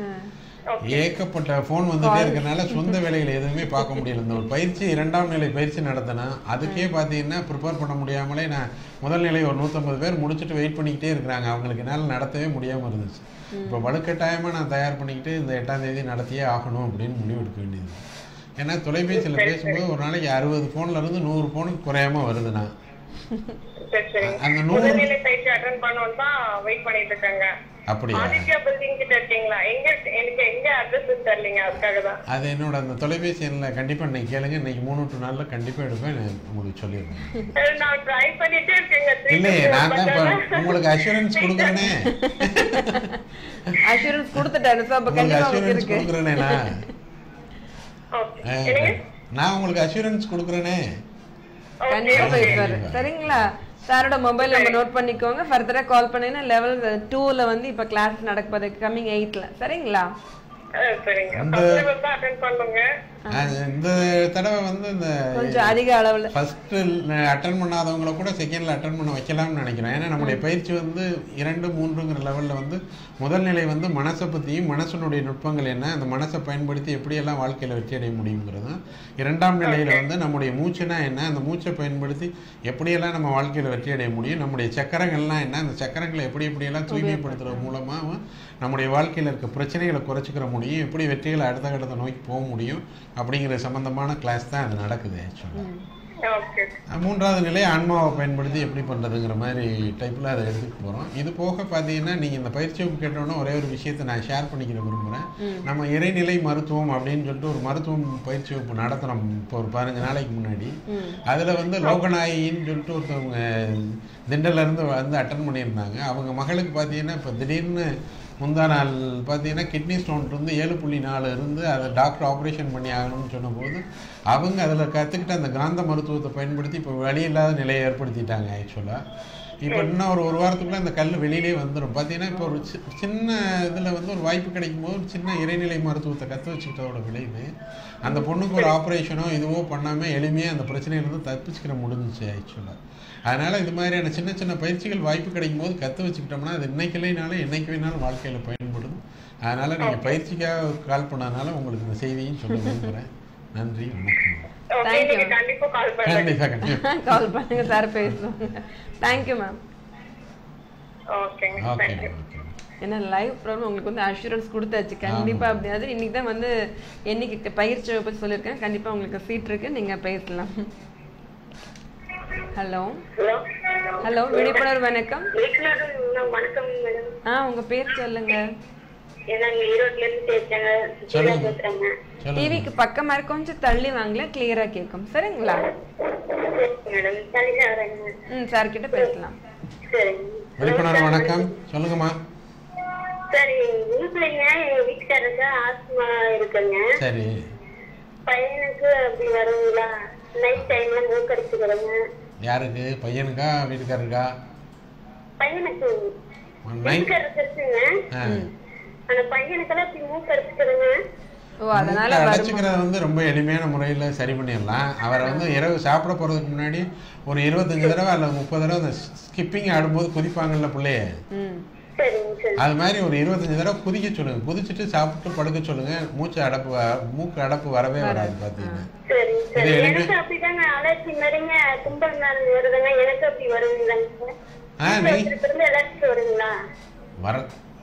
ஏகப்பட்ட ஃபோன் வந்துட்டே இருக்கறனால சொந்த வேலைகளை எதுவுமே பார்க்க முடியல இந்த ஒரு பயிற்சி இரண்டாம் நிலை பயிற்சி நடத்தினேன் அதுக்கே பார்த்தீங்கன்னா ப்ரிப்பேர் பண்ண முடியாமலே நான் முதல் நிலை ஒரு நூற்றம்பது பேர் முடிச்சுட்டு வெயிட் பண்ணிக்கிட்டே இருக்கிறாங்க அவங்களுக்கு என்னால் நடத்தவே முடியாமல் இருந்துச்சு இப்போ வலுக்கட்டாயமாக நான் தயார் பண்ணிக்கிட்டு இந்த எட்டாம் தேதி நடத்தியே ஆகணும் அப்படின்னு முடிவு எடுக்க வேண்டியது ஏன்னா தொலைபேசியில் பேசும்போது ஒரு நாளைக்கு அறுபது ஃபோன்ல இருந்து நூறு ஃபோனுக்கு குறையாம வருதுண்ணா சரி சரி அந்த நூறு முதல்நிலை பயிற்சி அட்டென்ட் பண்ணோம் தான் வெயிட் பண்ணிட்டு இருக்காங்க அப்படியா ஆதித்யா பில்டிங் கிட்ட இருக்கீங்களா எங்க எனக்கு எங்க அட்ரஸ் தெரியலீங்க அதுக்காக தான் அது என்னோட அந்த தொலைபேசி எண்ணில் கண்டிப்பாக இன்னைக்கு கேளுங்க இன்னைக்கு மூணு டு நாளில் கண்டிப்பாக எடுப்பேன் நான் உங்களுக்கு சொல்லிடுறேன் சரி, நான் ட்ரை பண்ணிட்டே இருக்கேங்க three to இல்லையே four நான் தான் இப்போ பண்ணேன். உங்களுக்கு அஷூரன்ஸ் கொடுக்குறேனே அஷூரன்ஸ் கொடுத்துட்டாரு சார் அப்போ உங்களுக்கு கண்டிப்பா உங்களுக்கு அஷூரன்ஸ் இருக்கு கொடுக்குறேனே நான் Okay. ஆ, என்னங்க? நான் உங்களுக்கு அஷூரன்ஸ் கொடுக்குறேனே Okay, கண்டிப்பா okay. போயிருப்பாரு சரிங்களா சாரோட மொபைல் நம்பர் நோட் பண்ணிக்கோங்க ஃபர்தரா கால் பண்ணீங்கன்னா லெவல் டூல வந்து இப்ப கிளாஸ் நடப்பது கம்மிங் எயிட்ல சரிங்களா ஆ, சரிங்க அந்த- ஃபர்ஸ்ட் லெவல் தான் அட்டென்ட் பண்ணுங்க அது இந்த தடவை வந்து இந்த கொஞ்சம் அதிக அளவுல ஃபர்ஸ்ட் அட்டன் பண்ணாதவங்கள கூட செகண்ட்ல அட்டன் பண்ண வைக்கலாம்னு நினைக்கிறேன் ஏன்னா நம்முடைய பயிற்சி வந்து இரண்டு மூன்றுங்கிற லெவல்ல வந்து முதல் நிலை வந்து மனசை பற்றியும் மனசனுடைய நுட்பங்கள் என்ன அந்த மனசை பயன்படுத்தி எப்படியெல்லாம் வாழ்க்கையில் வெற்றி அடைய முடியுங்கிறதும் இரண்டாம் நிலையில் வந்து நம்முடைய மூச்சுனா என்ன அந்த மூச்சை பயன்படுத்தி எப்படியெல்லாம் நம்ம வாழ்க்கையில் வெற்றி அடைய முடியும் நம்முடைய சக்கரங்கள்லாம் என்ன அந்த சக்கரங்களை எப்படி எப்படியெல்லாம் தூய்மைப்படுத்துறது மூலமாக நம்முடைய வாழ்க்கையில் இருக்க பிரச்சனைகளை குறைச்சிக்கிற முடியும் எப்படி வெற்றிகளை அடுத்த கட்டத்தை நோக்கி போக முடியும் அப்படிங்கிற சம்பந்தமான கிளாஸ் தான் அது நடக்குது ஆக்சுவலாக ஓகே மூன்றாவது நிலை ஆன்மாவை பயன்படுத்தி எப்படி பண்ணுறதுங்கிற மாதிரி டைப்பில் அதை எடுத்துகிட்டு போகிறோம் இது போக பார்த்தீங்கன்னா நீங்கள் இந்த பயிற்சி வகுப்பு கேட்டோன்னே ஒரே ஒரு விஷயத்தை நான் ஷேர் பண்ணிக்கிற விரும்புகிறேன் நம்ம இறைநிலை மருத்துவம் அப்படின்னு சொல்லிட்டு ஒரு மருத்துவம் பயிற்சி வகுப்பு நடத்துகிறோம் இப்போ ஒரு பதினஞ்சு நாளைக்கு முன்னாடி அதில் வந்து லோகநாயின்னு சொல்லிட்டு ஒருத்தவங்க திண்டல்ல இருந்து வந்து அட்டன் பண்ணியிருந்தாங்க அவங்க மகளுக்கு பார்த்தீங்கன்னா இப்போ திடீர்னு முந்தா நாள் பார்த்தீங்கன்னா கிட்னி ஸ்டோன் இருந்து ஏழு புள்ளி நாலு இருந்து அதை டாக்டர் ஆப்ரேஷன் பண்ணி ஆகணும்னு சொன்னபோது அவங்க அதில் கற்றுக்கிட்ட அந்த காந்த மருத்துவத்தை பயன்படுத்தி இப்போ வழி இல்லாத நிலையை ஏற்படுத்திட்டாங்க ஆக்சுவலாக இப்போ இன்னும் ஒரு ஒரு வாரத்துக்குள்ள அந்த கல் வெளியிலே வந்துடும் பார்த்தீங்கன்னா இப்போ ஒரு சி- சின்ன இதில் வந்து ஒரு வாய்ப்பு கிடைக்கும் போது ஒரு சின்ன இறைநிலை மருத்துவத்தை கற்று வச்சுக்கிட்டதோட விளைவு அந்த பொண்ணுக்கு ஒரு ஆப்ரேஷனோ இதுவோ பண்ணாமல் எளிமையாக அந்த பிரச்சனையிலேருந்து தப்பிச்சுக்கிற முடிஞ்சிச்சு ஆக்சுவலாக அதனால் இது மாதிரியான சின்ன சின்ன பயிற்சிகள் வாய்ப்பு கிடைக்கும் போது கற்று வச்சுக்கிட்டோம்னா அது இன்னைக்கு இல்லைனாலும் என்னைக்கு வேணாலும் வாழ்க்கையில் பயன்படும் அதனால் நீங்கள் பயிற்சிக்காக கால் பண்ணதுனால உங்களுக்கு இந்த செய்தியும் சொல்ல விரும்புகிறேன் நன்றி வணக்கம் ஓகே Thank you. நீங்க கண்டிப்பா கால் பண்ணுங்க கண்டிப்பாக கண்டிப்பாக கால் பண்ணுங்க சார் பேசுவாங்க தேங்க்யூ மேம் ஓகேங்க ஓகே தேங்க்யூ ஓகே ஏன்னா லைவ் ப்ராப்ளம் உங்களுக்கு வந்து அஷூரன்ஸ் கொடுத்தாச்சு கண்டிப்பா அப்படியாது இன்னைக்கு தான் வந்து என்னைக்கு பயிற்சி பற்றி சொல்லியிருக்கேன் கண்டிப்பா உங்களுக்கு சீட் இருக்கு நீங்க பேசலாம் ஹலோ ஹலோ ஹலோ விழிப்புணர்வு வணக்கம் வணக்கம் மேடம் ஆ உங்க பேர் சொல்லுங்க நாங்க ஈரோட்ல இருந்து பேசுறேங்க சொல்லுங்க. பேசுறேங்க சொல்லுங்க டிவிக்கு பக்கமா இருக்க கொஞ்சம் தள்ளி வாங்கல கிளியரா கேட்கும் சரிங்களா மேடம் சரிங்க வரேங்க ம் சார் கிட்ட பேசலாம் சரிங்க விழிப்புணர்வு வணக்கம் சொல்லுங்கம்மா சரி வீட்டுலங்க எங்க வீட்டுக்காரருக்கு ஆஸ்மா இருக்குங்க சரி பையனுக்கு அப்படி வருங்களா நைட் டைம்ல மூக்கடிச்சுக்கிறேங்க யாருக்கு பையனுக்கா வீட்டுக்காரருக்கா பையனுக்கு நைட் மூக்கறுப்பு இருக்குங்க அந்த பையனுக்கெல்லாம் இப்படி மூக்கறுப்புக்குதுங்க ஓ அதனால வருமா அடைச்சிக்கிறத வந்து ரொம்ப எளிமையான முறையில் சரி பண்ணிடலாம் அவரை வந்து இரவு சாப்பிட போகிறதுக்கு முன்னாடி ஒரு இருபத்தஞ்சு தடவை அல்லது முப்பது தடவை அந்த ஸ்கிப்பிங் ஆடும்போது குதிப்பாங்கல்ல பிள்ளைய ம் சரிங்க சரி அது மாதிரி ஒரு இருபத்தஞ்சு தடவை குதிக்க சொல்லுங்க குதிச்சுட்டு சாப்பிட்டு படுக்க சொல்லுங்க மூச்சு அடப்பு வ- மூக்கு அடப்பு வரவே வராது பார்த்தீங்கன்னா சரிங்க சரி இது எளிமை- எனக்கு அப்படிதாங்க அலர்ஜி மாதிரிங்க தும்பல் நாள் வருதுங்க எனக்கு அப்படி வருதுங்களாங்க ஆ நீ இருந்து அலர்ஜி வருங்களா வர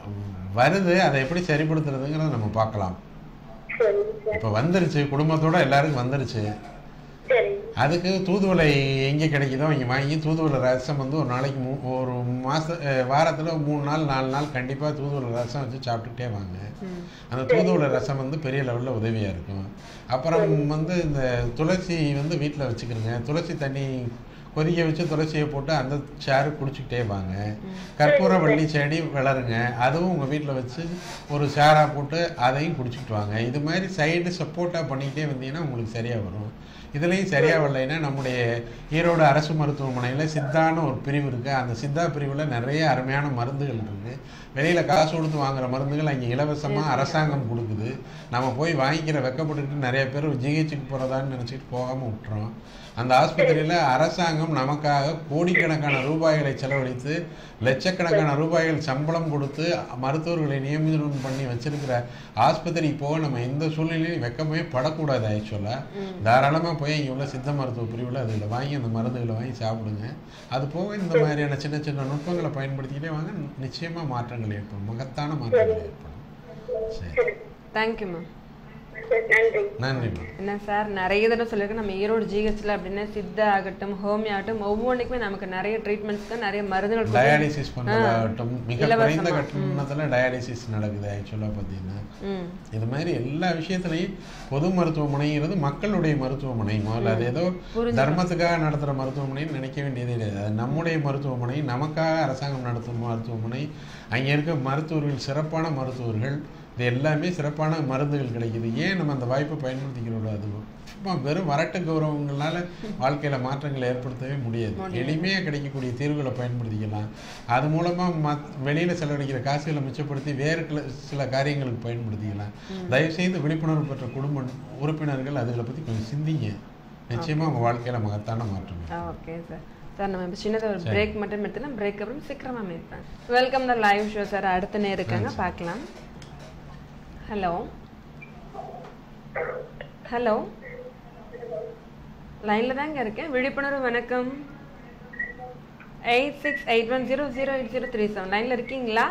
வருது அதை எப்படி சரிப்படுத்துறதுங்கிறத நம்ம பார்க்கலாம் சரிங்க சார் இப்போ வந்துருச்சு குடும்பத்தோட எல்லாருக்கும் வந்துருச்சு சரிங்க அதுக்கு தூதுவளை எங்கே கிடைக்குதோ இங்கே வாங்கி தூதுவளை ரசம் வந்து ஒரு நாளைக்கு மூ ஒரு மாத வாரத்தில் மூணு நாள் நாலு நாள் கண்டிப்பாக தூதுவளை ரசம் வச்சு சாப்பிட்டுக்கிட்டே வாங்க அந்த தூதுவளை ரசம் வந்து பெரிய லெவலில் உதவியாக இருக்கும் அப்புறம் வந்து இந்த துளசி வந்து வீட்டில் வச்சுக்கிறோங்க துளசி தண்ணி கொதிக்க வச்சு துளசியை போட்டு அந்த சாறு குடிச்சிக்கிட்டே வாங்க கற்பூரவள்ளி செடி வளருங்க அதுவும் உங்கள் வீட்டில் வச்சு ஒரு சாராக போட்டு அதையும் குடிச்சிக்கிட்டு வாங்க இது மாதிரி சைடு சப்போர்ட்டாக பண்ணிக்கிட்டே வந்தீங்கன்னா உங்களுக்கு சரியாக வரும் இதுலேயும் சரியாக வரலைன்னா நம்முடைய ஈரோடு அரசு மருத்துவமனையில் சித்தான்னு ஒரு பிரிவு இருக்குது அந்த சித்தா பிரிவில் நிறைய அருமையான மருந்துகள் இருக்குது வெளியில் காசு கொடுத்து வாங்குற மருந்துகள் அங்கே இலவசமாக அரசாங்கம் கொடுக்குது நம்ம போய் வாங்கிக்கிற வெக்கப்பட்டுக்கிட்டு நிறைய பேர் ஜிஹெச்சுக்கு போகிறதான்னு நினச்சிட்டு போகாமல் விட்டுறோம் அந்த ஆஸ்பத்திரியில் அரசாங்கம் நமக்காக கோடிக்கணக்கான ரூபாய்களை செலவழித்து லட்சக்கணக்கான ரூபாய்கள் சம்பளம் கொடுத்து மருத்துவர்களை நியமனம் பண்ணி வச்சிருக்கிற ஆஸ்பத்திரிக்கு போக நம்ம எந்த சூழ்நிலையிலும் வெக்கமே படக்கூடாது ஆக்சுவலாக தாராளமாக போய் இங்கே உள்ள சித்த மருத்துவ பிரிவில் அதில் வாங்கி அந்த மருந்துகளை வாங்கி சாப்பிடுங்க அது போக இந்த மாதிரியான சின்ன சின்ன நுட்பங்களை பயன்படுத்திக்கிட்டே வாங்க நிச்சயமாக மாற்றங்கள் ஏற்படும் மகத்தான மாற்றங்கள் ஏற்படும் சரி தேங்க்யூ மேம் சரி நன்றி நன்றிம்மா என்ன சார் நிறைய தடவை சொல்லியிருக்கேன் நம்ம ஈரோடு ஜிஹெச்ல அப்படின்னா சித்தா ஆகட்டும் ஹோமியோ ஆகட்டும் ஒவ்வொன்றுக்குமே நமக்கு நிறைய ட்ரீட்மெண்ட்ஸ்க்கு நிறைய மருந்துகள் கொடுத்து- டயாலிசிஸ் பண்ணுறதாகட்டும் மிக குறைந்த இலவசமா. கட்டணத்தில் டயாலிசிஸ் நடக்குது ஆக்சுவலாக பார்த்தீங்கன்னா ம் இது மாதிரி எல்லா விஷயத்துலையும் பொது மருத்துவமனைங்கிறது மக்களுடைய மருத்துவமனை முதல்ல அது ஏதோ தர்மத்துக்காக நடத்துகிற மருத்துவமனைன்னு நினைக்க வேண்டியதே கிடையாது அது நம்முடைய மருத்துவமனை நமக்காக அரசாங்கம் நடத்தும் மருத்துவமனை அங்கே இருக்க மருத்துவர்கள் சிறப்பான மருத்துவர்கள் இது எல்லாமே சிறப்பான மருந்துகள் கிடைக்குது ஏன் நம்ம அந்த வாய்ப்பை பயன்படுத்திக்கிறோம் அது சும்மா வெறும் வரட்டு கௌரவங்களால வாழ்க்கையில் மாற்றங்களை ஏற்படுத்தவே முடியாது எளிமையாக கிடைக்கக்கூடிய தீர்வுகளை பயன்படுத்திக்கலாம் அது மூலமாக மத் வெளியில் செலவழிக்கிற காசுகளை மிச்சப்படுத்தி வேறு கில- சில காரியங்களுக்கு பயன்படுத்திக்கலாம் தயவுசெய்து விழிப்புணர்வு பெற்ற குடும்ப உறுப்பினர்கள் அதுகளை பற்றி கொஞ்சம் சிந்திங்க நிச்சயமாக உங்கள் வாழ்க்கையில் மகத்தான மாற்றம் ஆ ஓகே சார் சார் நம்ம இப்போ சின்னதாக ஒரு பிரேக் மட்டும் எடுத்துலாம் பிரேக் அப்புறம் சீக்கிரமாக மீட் பண்ணேன் welcome the live show sir அடுத்த நேரம் இருக்காங்க பார்க்கலாம் ஹலோ ஹலோ லைனில் தாங்க இருக்கேன் விழிப்புணர்வு வணக்கம் eight six eight one zero zero eight zero three seven லைனில் இருக்கீங்களா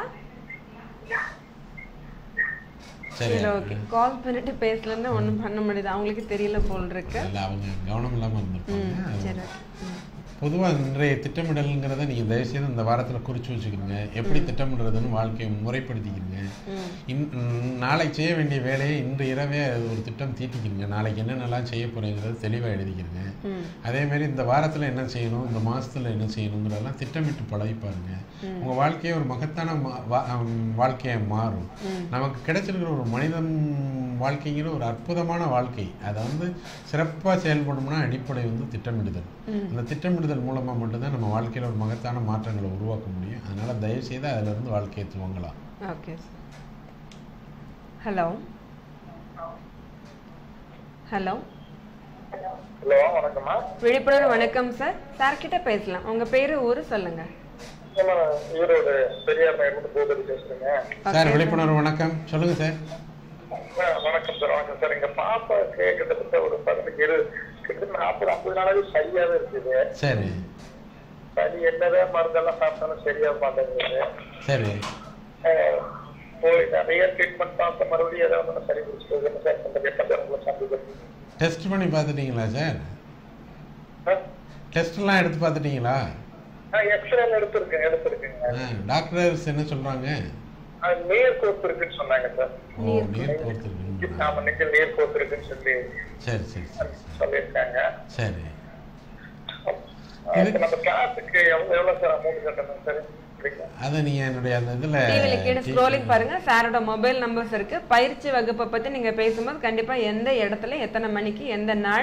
சரி சரி ஓகே கால் பண்ணிட்டு பேசலன்னா ஒன்றும் பண்ண முடியாது அவங்களுக்கு தெரியல போல் இருக்கு இல்லை அவங்க கவனம் இல்லாமல் இருந்திருப்பாங்க சரி ஓகே ம் பொதுவாக இன்றைய திட்டமிடல்ங்கிறத நீங்கள் தயவுசெய்து இந்த வாரத்தில் குறித்து வச்சுக்கோங்க எப்படி திட்டமிடுறதுன்னு வாழ்க்கையை முறைப்படுத்திக்கிறங்க ம் இன் ம், நாளைக்கு செய்ய வேண்டிய வேலையை இன்று இரவே அது ஒரு திட்டம் தீட்டிக்கிறங்க நாளைக்கு என்னென்னலாம் செய்ய போகிறீங்கிறது தெளிவாக எழுதிக்கிறங்க ம் அதே மாதிரி இந்த வாரத்தில் என்ன செய்யணும் இந்த மாதத்தில் என்ன செய்யணுங்கிறதெல்லாம் திட்டமிட்டு பழகி பாருங்க உங்கள் வாழ்க்கையே ஒரு மகத்தான மா- வா- ஹம், வாழ்க்கையா மாறும் நமக்கு கிடைச்சிருக்கிற ஒரு மனிதன் வாழ்க்கைங்கிற ஒரு அற்புதமான வாழ்க்கை அதை வந்து சிறப்பாக செயல்படணும்னா அடிப்படை வந்து திட்டமிடுதல் அந்த திட்டமிடுதல் மூலமாக மட்டும்தான் நம்ம வாழ்க்கையில் ஒரு மகத்தான மாற்றங்களை உருவாக்க முடியும் அதனால் தயவுசெய்து அதிலிருந்து வாழ்க்கையை துவங்கலாம் ஓகே ஹலோ ஹலோ ஹலோ வணக்கம்மா விழிப்புணர்வு வணக்கம் சார் சார் கிட்ட பேசலாம் உங்க பேரு ஊரு சொல்லுங்க நான் ஈரோடு பெரியார் நகர்ந்து பூபதி பேசுறேங்க சார் விழிப்புணர்வு வணக்கம் சொல்லுங்கள் சார் ஆ, வணக்கம் சார் வணக்கம் சார் எங்க பாப்பாக்கு கிட்டத்தட்ட ஒரு பதினஞ்சு இரு கிட்டத்தட்ட நாற்பது ஐம்பது நாளாவே சரியாவே இருக்குது சரி சரி என்னதான் மருந்தெல்லாம் சாப்பிட்டாலும் சரியா மாட்டேங்குது சரி ஆஹ், போய் நிறைய ட்ரீட்மெண்ட் பார்த்த மறுபடியும் ஏதாவது ஒண்ணு சரி பிடிச்சிட்டு என்ன சார் பண்றது எப்ப சார் உங்களை சந்திக்கிறது டெஸ்ட் பண்ணி பார்த்துட்டீங்களா சார் டெஸ்ட்லாம் எடுத்து பார்த்துட்டீங்களா எக்ஸ்ரே எடுத்திருக்கேன் எடுத்திருக்கேங்க ஆ டாக்டர்ஸ் என்ன சொல்கிறாங்க ஆஹ், நீர் கோர்த்து இருக்குன்னு சொன்னாங்க சார் ஓ நீர் கோர்த்துருக்குங்களா நாம இன்னைக்கு நீர் கோர்த்து இருக்குன்னு சொல்லி சரி சரி சரி சரி சொல்லியிருக்காங்க சரி அதுக்கு நம்ம கிளாஸுக்கு எவ்வளவு எவ்வளவு சார் அமௌண்ட் கட்டணும் சார் சரிங்களா? அதை நீங்கள் என்னுடைய அந்த டிவில கீழே இதில் ஸ்க்ரோலிங் பாருங்க சாரோட மொபைல் நம்பர்ஸ் இருக்கு பயிற்சி வகுப்பை பத்தி நீங்க பேசும்போது கண்டிப்பா எந்த இடத்துல எத்தனை மணிக்கு எந்த நாள்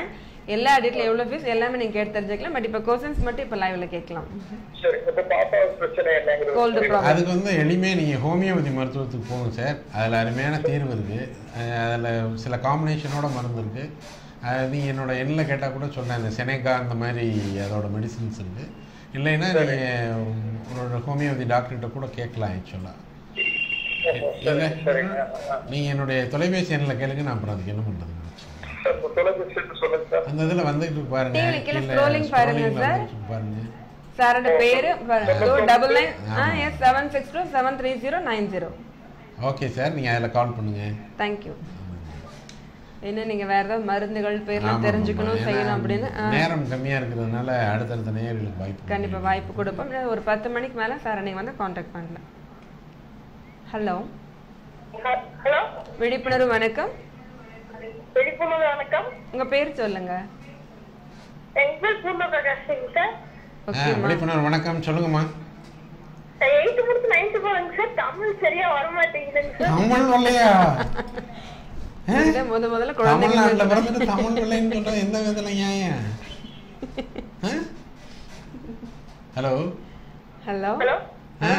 எல்லா டீட்டெயில் எவ்வளோ ஃபீஸ் எல்லாமே நீங்கள் கேட்டு தெரிஞ்சுக்கலாம் பட் இப்போ கொஸ்டின்ஸ் மட்டும் இப்போ லைவ்ல கேட்கலாம் சரி இப்ப பாப்பாவுக்கு பிரச்சனை என்னங்கிறது கோல்டு ப்ராப்ளம் அதுக்கு வந்து எளிமையாக நீங்கள் ஹோமியோபதி மருத்துவத்துக்கு போங்க சார் அதில் அருமையான தீர்வு இருக்குது அதில் சில காம்பினேஷனோட மருந்து இருக்குது அது நீங்கள் என்னோட எண்ணில் கேட்டால் கூட சொன்னேன் இந்த செனேகா அந்த மாதிரி அதோட மெடிசின்ஸ் இருக்குது இல்லைன்னா நீங்கள் உங்களோட ஹோமியோபதி டாக்டர்கிட்ட கூட கேட்கலாம் ஆக்சுவலாக இல்லை சரிங்க நீங்கள் என்னுடைய தொலைபேசி எண்ணில் கேளுங்க நான் அப்புறம் அதுக்கு என்ன பண்ணுறது சார் உங்க தொலைபேசி எண் சொல்லுங்க சார் அந்த இதில் வந்துகிட்டு இருக்கு பாருங்க TV ல கீழே கீழே scrolling பாருங்க scrolling ல சார். வந்துகிட்டு இருக்கு பாருங்க சாரோட பேரு டபுள் நைன் ஆ yes seven six two seven three zero nine zero okay sir நீங்கள் அதில் கால் பண்ணுங்கள் தேங்க்யூ என்ன நீங்க வேற ஏதாவது மருந்துகள் ஆமா, பேர்லாம் ஆமா. தெரிஞ்சுக்கணும் ஏன்னா, செய்யணும் அப்படின்னு ஆ, நேரம் கம்மியா இருக்கிறதுனால அடுத்தடுத்த நேயர்களுக்கு வாய்ப்பு கண்டிப்பா வாய்ப்பு கொடுப்போம் இல்ல ஒரு பத்து மணிக்கு மேல சாரை நீங்க வந்து காண்டாக்ட் பண்ணலாம் ஹலோ ஹலோ விழிப்புணர்வு வணக்கம் விழிப்புணர்வு வணக்கம் உங்க பேர் சொல்லுங்க எங்க பேர் பூர்ண பிரகாஷிங் சார் ஆ, ஓகேம்மா விழிப்புணர்வு வணக்கம் சொல்லுங்கம்மா எயித்து முடிச்சு நைன்த்து போறேங்க சார் தமிழ் சரியா வர மாட்டேங்குதுங்க சார் தமிழ் வரலையா இல்ல, முத முதல்ல குழந்தைங்க தமிழ்நாட்டில் பிறந்துட்டு தமிழ் வரலைன்னு சொல்ற எந்த விதத்துல நியாயம் ஹலோ ஹலோ ஹலோ ஆ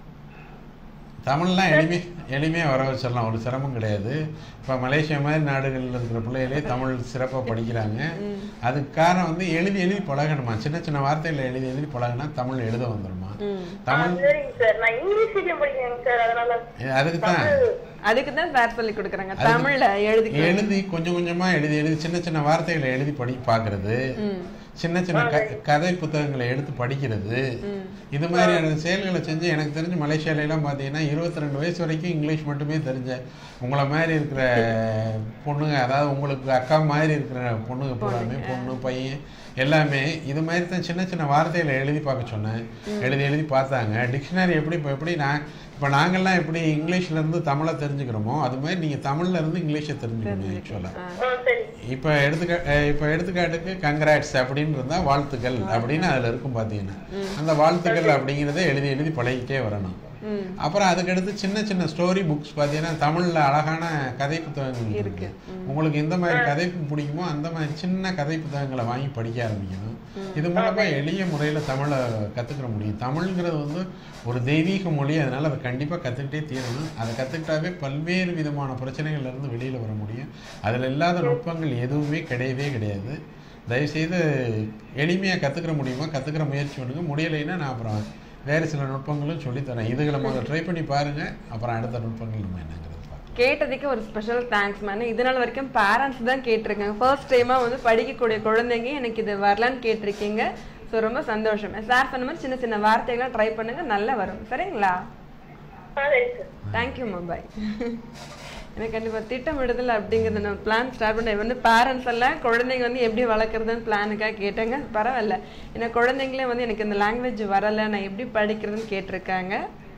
தமிழ்லாம் எளிமை எளிமையாக வர வச்சிடலாம் ஒரு சிரமம் கிடையாது இப்போ மலேசியா மாதிரி நாடுகளில் இருக்கிற பிள்ளைகளே தமிழ் சிறப்பாக படிக்கிறாங்க அதுக்கு காரணம் வந்து எழுதி எழுதி பழகணுமா சின்ன சின்ன வார்த்தைகளை எழுதி எழுதி பழகினா தமிழ் எழுத வந்துடுமா ம் தமிழ் சரிங்க சார் நான் இங்கிலீஷ் மீடியம் படிக்கிறேங்க சார் அதனால அதுக்கு தான் அதுக்கு தான் சார் சொல்லி கொடுக்குறாங்க தமிழ்ல எழுதி எழுதி கொஞ்சம் கொஞ்சமா எழுதி எழுதி சின்ன சின்ன வார்த்தைகளை எழுதி படி பார்க்கறது ம் சின்ன சின்ன க கதை புத்தகங்களை எடுத்து படிக்கிறது ம் இது மாதிரியான செயல்களை செஞ்சு எனக்கு தெரிஞ்சு மலேசியால எல்லாம் பார்த்தீங்கன்னா இருபத்தி ரெண்டு வயசு வரைக்கும் இங்கிலீஷ் மட்டுமே தெரிஞ்ச உங்களை மாதிரி இருக்கிற பொண்ணுங்க அதாவது உங்களுக்கு அக்கா மாதிரி இருக்கிற பொண்ணுங்க பூராமே பொண்ணு பையன் எல்லாமே இது மாதிரி தான் சின்ன சின்ன வார்த்தைகளை எழுதி பார்க்க சொன்னேன் எழுதி எழுதி பார்த்தாங்க டிக்ஷனரி எப்படி இப்போ எப்படி நான் இப்போ நாங்கள்லாம் எப்படி இங்கிலீஷ்ல இருந்து தமிழை தெரிஞ்சுக்கிறோமோ அது மாதிரி நீங்கள் தமிழ்ல இருந்து இங்கிலீஷை தெரிஞ்சுக்கணும் ஆக்சுவலாக ஆ சரி இப்போ எடுத்துக்கா அஹ் இப்போ எடுத்துக்காட்டுக்கு கங்க்ராட்ஸ் அப்படின்னு இருந்தால் வாழ்த்துக்கள் அப்படின்னு அதில் இருக்கும் பார்த்தீங்கன்னா அந்த வாழ்த்துக்கள் அப்படிங்கிறத எழுதி எழுதி பழகிட்டே வரணும் ம் அப்புறம் அதுக்கடுத்து சின்ன சின்ன ஸ்டோரி புக்ஸ் பார்த்தீங்கன்னா தமிழில் அழகான கதை புத்தகங்கள் இருக்கு உங்களுக்கு எந்த மாதிரி கதை பிடிக்குமோ அந்த மாதிரி சின்ன கதை புத்தகங்களை வாங்கி படிக்க ஆரம்பிக்கணும் இது மூலமா எளிய முறையில் தமிழை கற்றுக்கிற முடியும் தமிழ்ங்கிறது வந்து ஒரு தெய்வீக மொழி அதனால அதை கண்டிப்பாக கற்றுக்கிட்டே தீரணும் அதை கற்றுக்கிட்டாவே பல்வேறு விதமான பிரச்சனைகள்ல இருந்து வெளியில் வர முடியும் அதில் இல்லாத நுட்பங்கள் எதுவுமே கிடையவே கிடையாது தயவுசெய்து எளிமையாக கற்றுக்கிற முடியுமா கற்றுக்கிற முயற்சி பண்ணுங்க முடியலைன்னா நான் அப்புறம் வேறு சில நுட்பங்களும் சொல்லித்தரேன் இதுகளை முதல்ல ட்ரை பண்ணி பாருங்க அப்புறம் அடுத்த நுட்பங்கள் நம்ம என்னங்கிறது பார்க்கலாம் கேட்டதுக்கு ஒரு ஸ்பெஷல் தேங்க்ஸ் மேம் இது நாள் வரைக்கும் பேரண்ட்ஸ் தான் கேட்டிருக்காங்க ஃபர்ஸ்ட் டைமாக வந்து படிக்கக்கூடிய குழந்தைங்க எனக்கு இது வரலான்னு கேட்டிருக்கீங்க ஸோ ரொம்ப சந்தோஷம் சார் சொன்ன மாதிரி சின்ன சின்ன வார்த்தைகள்லாம் ட்ரை பண்ணுங்க நல்லா வரும் சரிங்களா ஆ சரி சார் தேங்க்யூ பாய் எனக்கு கண்டிப்பாக திட்டமிடுதல் அப்படிங்கிறது நான் பிளான் ஸ்டார்ட் பண்ணேன் வந்து பேரண்ட்ஸ் எல்லாம் குழந்தைங்க வந்து எப்படி வளர்க்குறதுன்னு பிளானுக்காக கேட்டாங்க பரவாயில்ல ஏன்னா குழந்தைங்களே வந்து எனக்கு இந்த லாங்குவேஜ் வரலை நான் எப்படி படிக்கிறதுன்னு கேட்டிருக்காங்க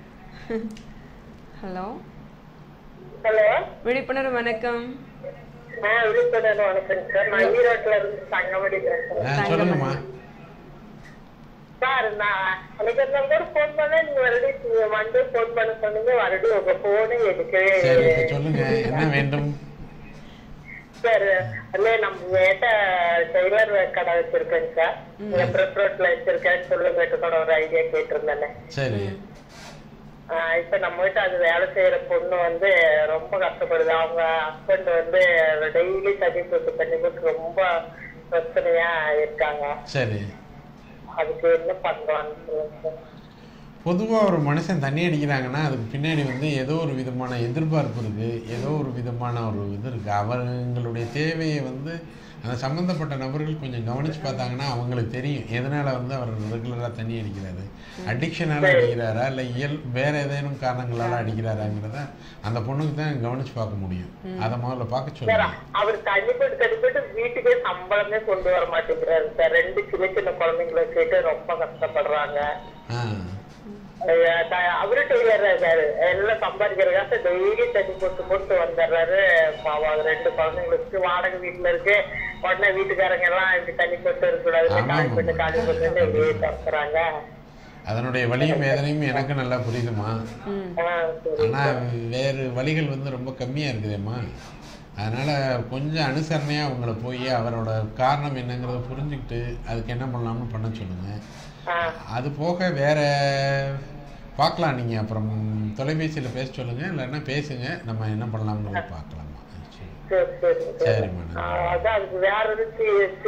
ஹலோ ஹலோ விழிப்புணர்வு வணக்கம் ஆ விழுப்புணர்வு வணக்கம் சார் நான் ஈரோட்ல இருந்து தங்கமடி பேசுறேன் ஆ சொல்லுங்கம்மா சார் நான் எனக்கு ஒரு நாள் கூட ஃபோன் பண்ண நீங்க மறுபடியும் வந்து ஃபோன் பண்ண சொன்னீங்க மறுபடியும் உங்க போனே எடுக்கவே சரி இப்ப சொல்லுங்க என்ன வேண்டும் சார் இல்ல நம்ம வேட்ட டெய்லர் கடை வச்சிருக்கேங்க சார் இங்க பிரஸ் ரோட்ல வச்சிருக்கேன்னு சொல்லுங்க கூட ஒரு ஐடியா கேட்டிருந்தேனே சரி ஆஹ் இப்ப நம்ம வீட்டு அது வேலை செய்யற பொண்ணு வந்து ரொம்ப கஷ்டப்படுது அவங்க ஹஸ்பண்ட் வந்து டெய்லி தண்ணி போட்டு தண்ணி போட்டு ரொம்ப பிரச்சனையா இருக்காங்க சரி அதுக்கு என்ன பண்றான்னு சொல்லுங்க சார் பொதுவாக ஒரு மனுஷன் தண்ணி அடிக்கிறாங்கன்னா அதுக்கு பின்னாடி வந்து ஏதோ ஒரு விதமான எதிர்பார்ப்பு இருக்குது ஏதோ ஒரு விதமான ஒரு இது இருக்குது அவங்களுடைய தேவையை வந்து அந்த சம்மந்தப்பட்ட நபர்கள் கொஞ்சம் கவனித்து பார்த்தாங்கன்னா அவங்களுக்கு தெரியும் எதனால் வந்து அவர் ரெகுலராக தண்ணி அடிக்கிறாரு அடிக்ஷனால் அடிக்கிறாரா இல்லை இயல் வேறு ஏதேனும் காரணங்களால் அடிக்கிறாராங்கிறத அந்த பொண்ணுக்கு தான் கவனித்து பார்க்க முடியும் அதை முதல்ல பார்க்க சார் சொல்லுங்க அவர் தண்ணி போட்டு தண்ணி போட்டு வீட்டுக்கே சம்பளமே கொண்டு வர மாட்டேங்கிறாரு சார் ரெண்டு சின்ன சின்ன குழந்தைங்களை வச்சுட்டு ரொம்ப கஷ்டப்படுறாங்க ஆ ஐயா, த- அவரு டெய்லர் இருக்காரு எல்லாம் சம்பாதிக்கிறதுக்காக டெய்லி தண்ணி போட்டு போட்டு வந்துடுறாரு பாவம் அது ரெண்டு குழந்தைங்களுக்கு வாடகை வீட்டுல இருக்கு உடனே வீட்டுக்காரங்க எல்லாம் இப்படி தண்ணி போட்டு இருக்கக்கூடாது ஆமா, காலி ஆமா. போட்டு காலி போட்டு இப்படியே திறக்கிறாங்க அதனுடைய வலியும் வேதனையும் எனக்கு நல்லா புரியுதுமா ம் ஆ, சரி. ஆனால் வேறு வழிகள் வந்து ரொம்ப கம்மியாக இருக்குதேம்மா அதனால் கொஞ்சம் அனுசரணையாக அவங்கள போய் அவரோட காரணம் என்னங்கிறத புரிஞ்சுக்கிட்டு அதுக்கு என்ன பண்ணலாம்னு பண்ண சொல்லுங்கள் ஆ அது போக வேற பார்க்கலாம் நீங்கள் அப்புறம் தொலைபேசியில் பேச சொல்லுங்கள் இல்லைன்னா பேசுங்க நம்ம என்ன பண்ணலாம்னு பார்க்கலாமா சரி சரி சரி சரி சரிம்மா நன்றி. ஆ, அதான் அதுக்கு வேற எதுக்கு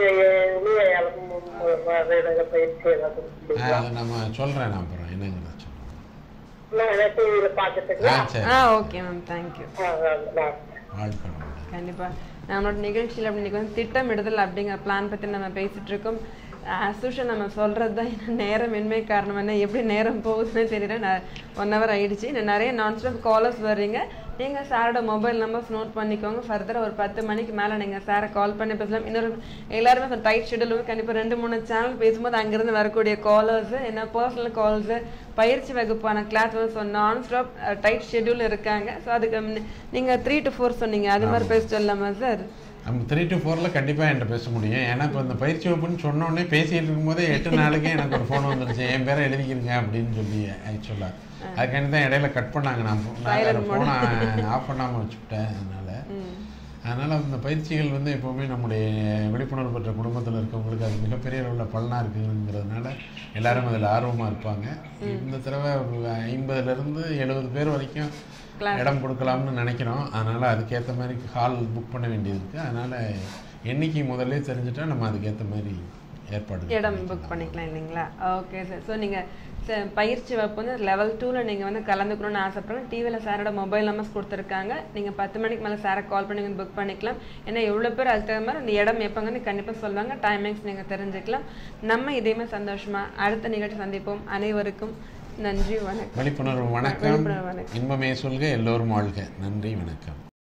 பயிற்சி ஏதாவது ஆ, இருக்குங்களா? அது நம்ம சொல்கிறேன் நான் அப்புறம் என்னங்கிறத சொல்கிறேன் இன்னும் ஏதாவது டிவியில பாத்துட்டுங்களா ஆ சரி ஆ ஓகே மேம் தேங்க்யூ வாழ்க்கை வளமுடன். கண்டிப்பா நம்மளோட நிகழ்ச்சியில் அப்படி இன்னைக்கு வந்து திட்டமிடுதல் அப்படிங்கிற பிளான் பத்தி நம்ம பேசிட்டு இருக்கோம் ஆஸ்யூஷன் நம்ம சொல்றது தான் என்ன நேரம் இன்மை காரணம் என்ன எப்படி நேரம் போகுதுன்னு தெரியல நான் ஒன் ஹவர் ஆயிடுச்சு இன்னும் நிறைய நான் ஸ்டாப் காலர்ஸ் வர்றீங்க நீங்க சாரோட மொபைல் நம்பர்ஸ் நோட் பண்ணிக்கோங்க ஃபர்தர் ஒரு பத்து மணிக்கு மேல நீங்க சாரை கால் பண்ணி பேசலாம் இன்னொரு எல்லாருமே டைட் ஷெடியூல் கண்டிப்பா ரெண்டு மூணு சேனல் பேசும்போது அங்கிருந்து வரக்கூடிய காலர்ஸ் என்ன பர்சனல் கால்ஸ் பயிற்சி வகுப்பான கிளாஸ் ஸோ நான் ஸ்டாப் டைட் ஷெட்யூல் இருக்காங்க ஸோ அதுக்கு முன்ன- நீங்க த்ரீ டு ஃபோர் சொன்னீங்க அது மாதிரி பேச சொல்லலாமா சார் நம்ம த்ரீ டு ஃபோரில் கண்டிப்பாக என்கிட்ட பேச முடியும் ஏன்னா இப்போ இந்த பயிற்சி வகுப்புன்னு சொன்ன உடனே பேசிகிட்டு இருக்கும்போதே எட்டு நாளுக்கே எனக்கு ஒரு ஃபோன் வந்துருச்சு என் பேரை எழுதிக்கிறீங்க அப்படின்னு சொல்லி ஆக்சுவலாக அதுக்காண்டி தான் இடையில கட் பண்ணாங்க நான் phone- நான் வேறு ஃபோனை ஆஃப் பண்ணாமல் வச்சுவிட்டேன் அதனால் அதனால் அந்த பயிற்சிகள் வந்து எப்போவுமே நம்முடைய விழிப்புணர்வு பெற்ற குடும்பத்தில் இருக்கவங்களுக்கு அது மிகப்பெரிய அளவில் பலனாக இருக்குங்கிறதுனால எல்லாரும் அதில் ஆர்வமாக இருப்பாங்க இந்த தடவை ஐம்பதுலேருந்து எழுபது பேர் வரைக்கும் இடம் கொடுக்கலாம்னு நினைக்கிறோம் அதனால் அதுக்கேற்ற மாதிரி ஹால் புக் பண்ண வேண்டியது இருக்குது அதனால் எண்ணிக்கை முதல்ல தெரிஞ்சுட்டா நம்ம அதுக்கேற்ற மாதிரி ஏற்பாடு இடம் புக் பண்ணிக்கலாம் இல்லைங்களா ஓகே சார் ஸோ நீங்கள் பயிற்சி வகுப்பு வந்து லெவல் டூவில் நீங்கள் வந்து கலந்துக்கணும்னு ஆசைப்படுறோம் டிவியில் சாரோட மொபைல் நம்பர்ஸ் கொடுத்துருக்காங்க நீங்கள் பத்து மணிக்கு மேலே சாரை கால் பண்ணி புக் பண்ணிக்கலாம் ஏன்னா எவ்வளோ பேர் அதுக்கு தகுந்த மாதிரி அந்த இடம் எப்போங்கன்னு கண்டிப்பாக சொல்லுவாங்க டைமிங்ஸ் நீங்கள் தெரிஞ்சுக்கலாம் நம்ம இதேமே சந்தோஷமா அடுத்த நிகழ்ச்சி சந்திப்போம் அனைவருக்கும் நன்றி வணக்கம் விழிப்புணர்வு வணக்கம் விழிப்புணர்வு வணக்கம். இன்பமே சொல்க எல்லோரும் வாழ்க நன்றி வணக்கம்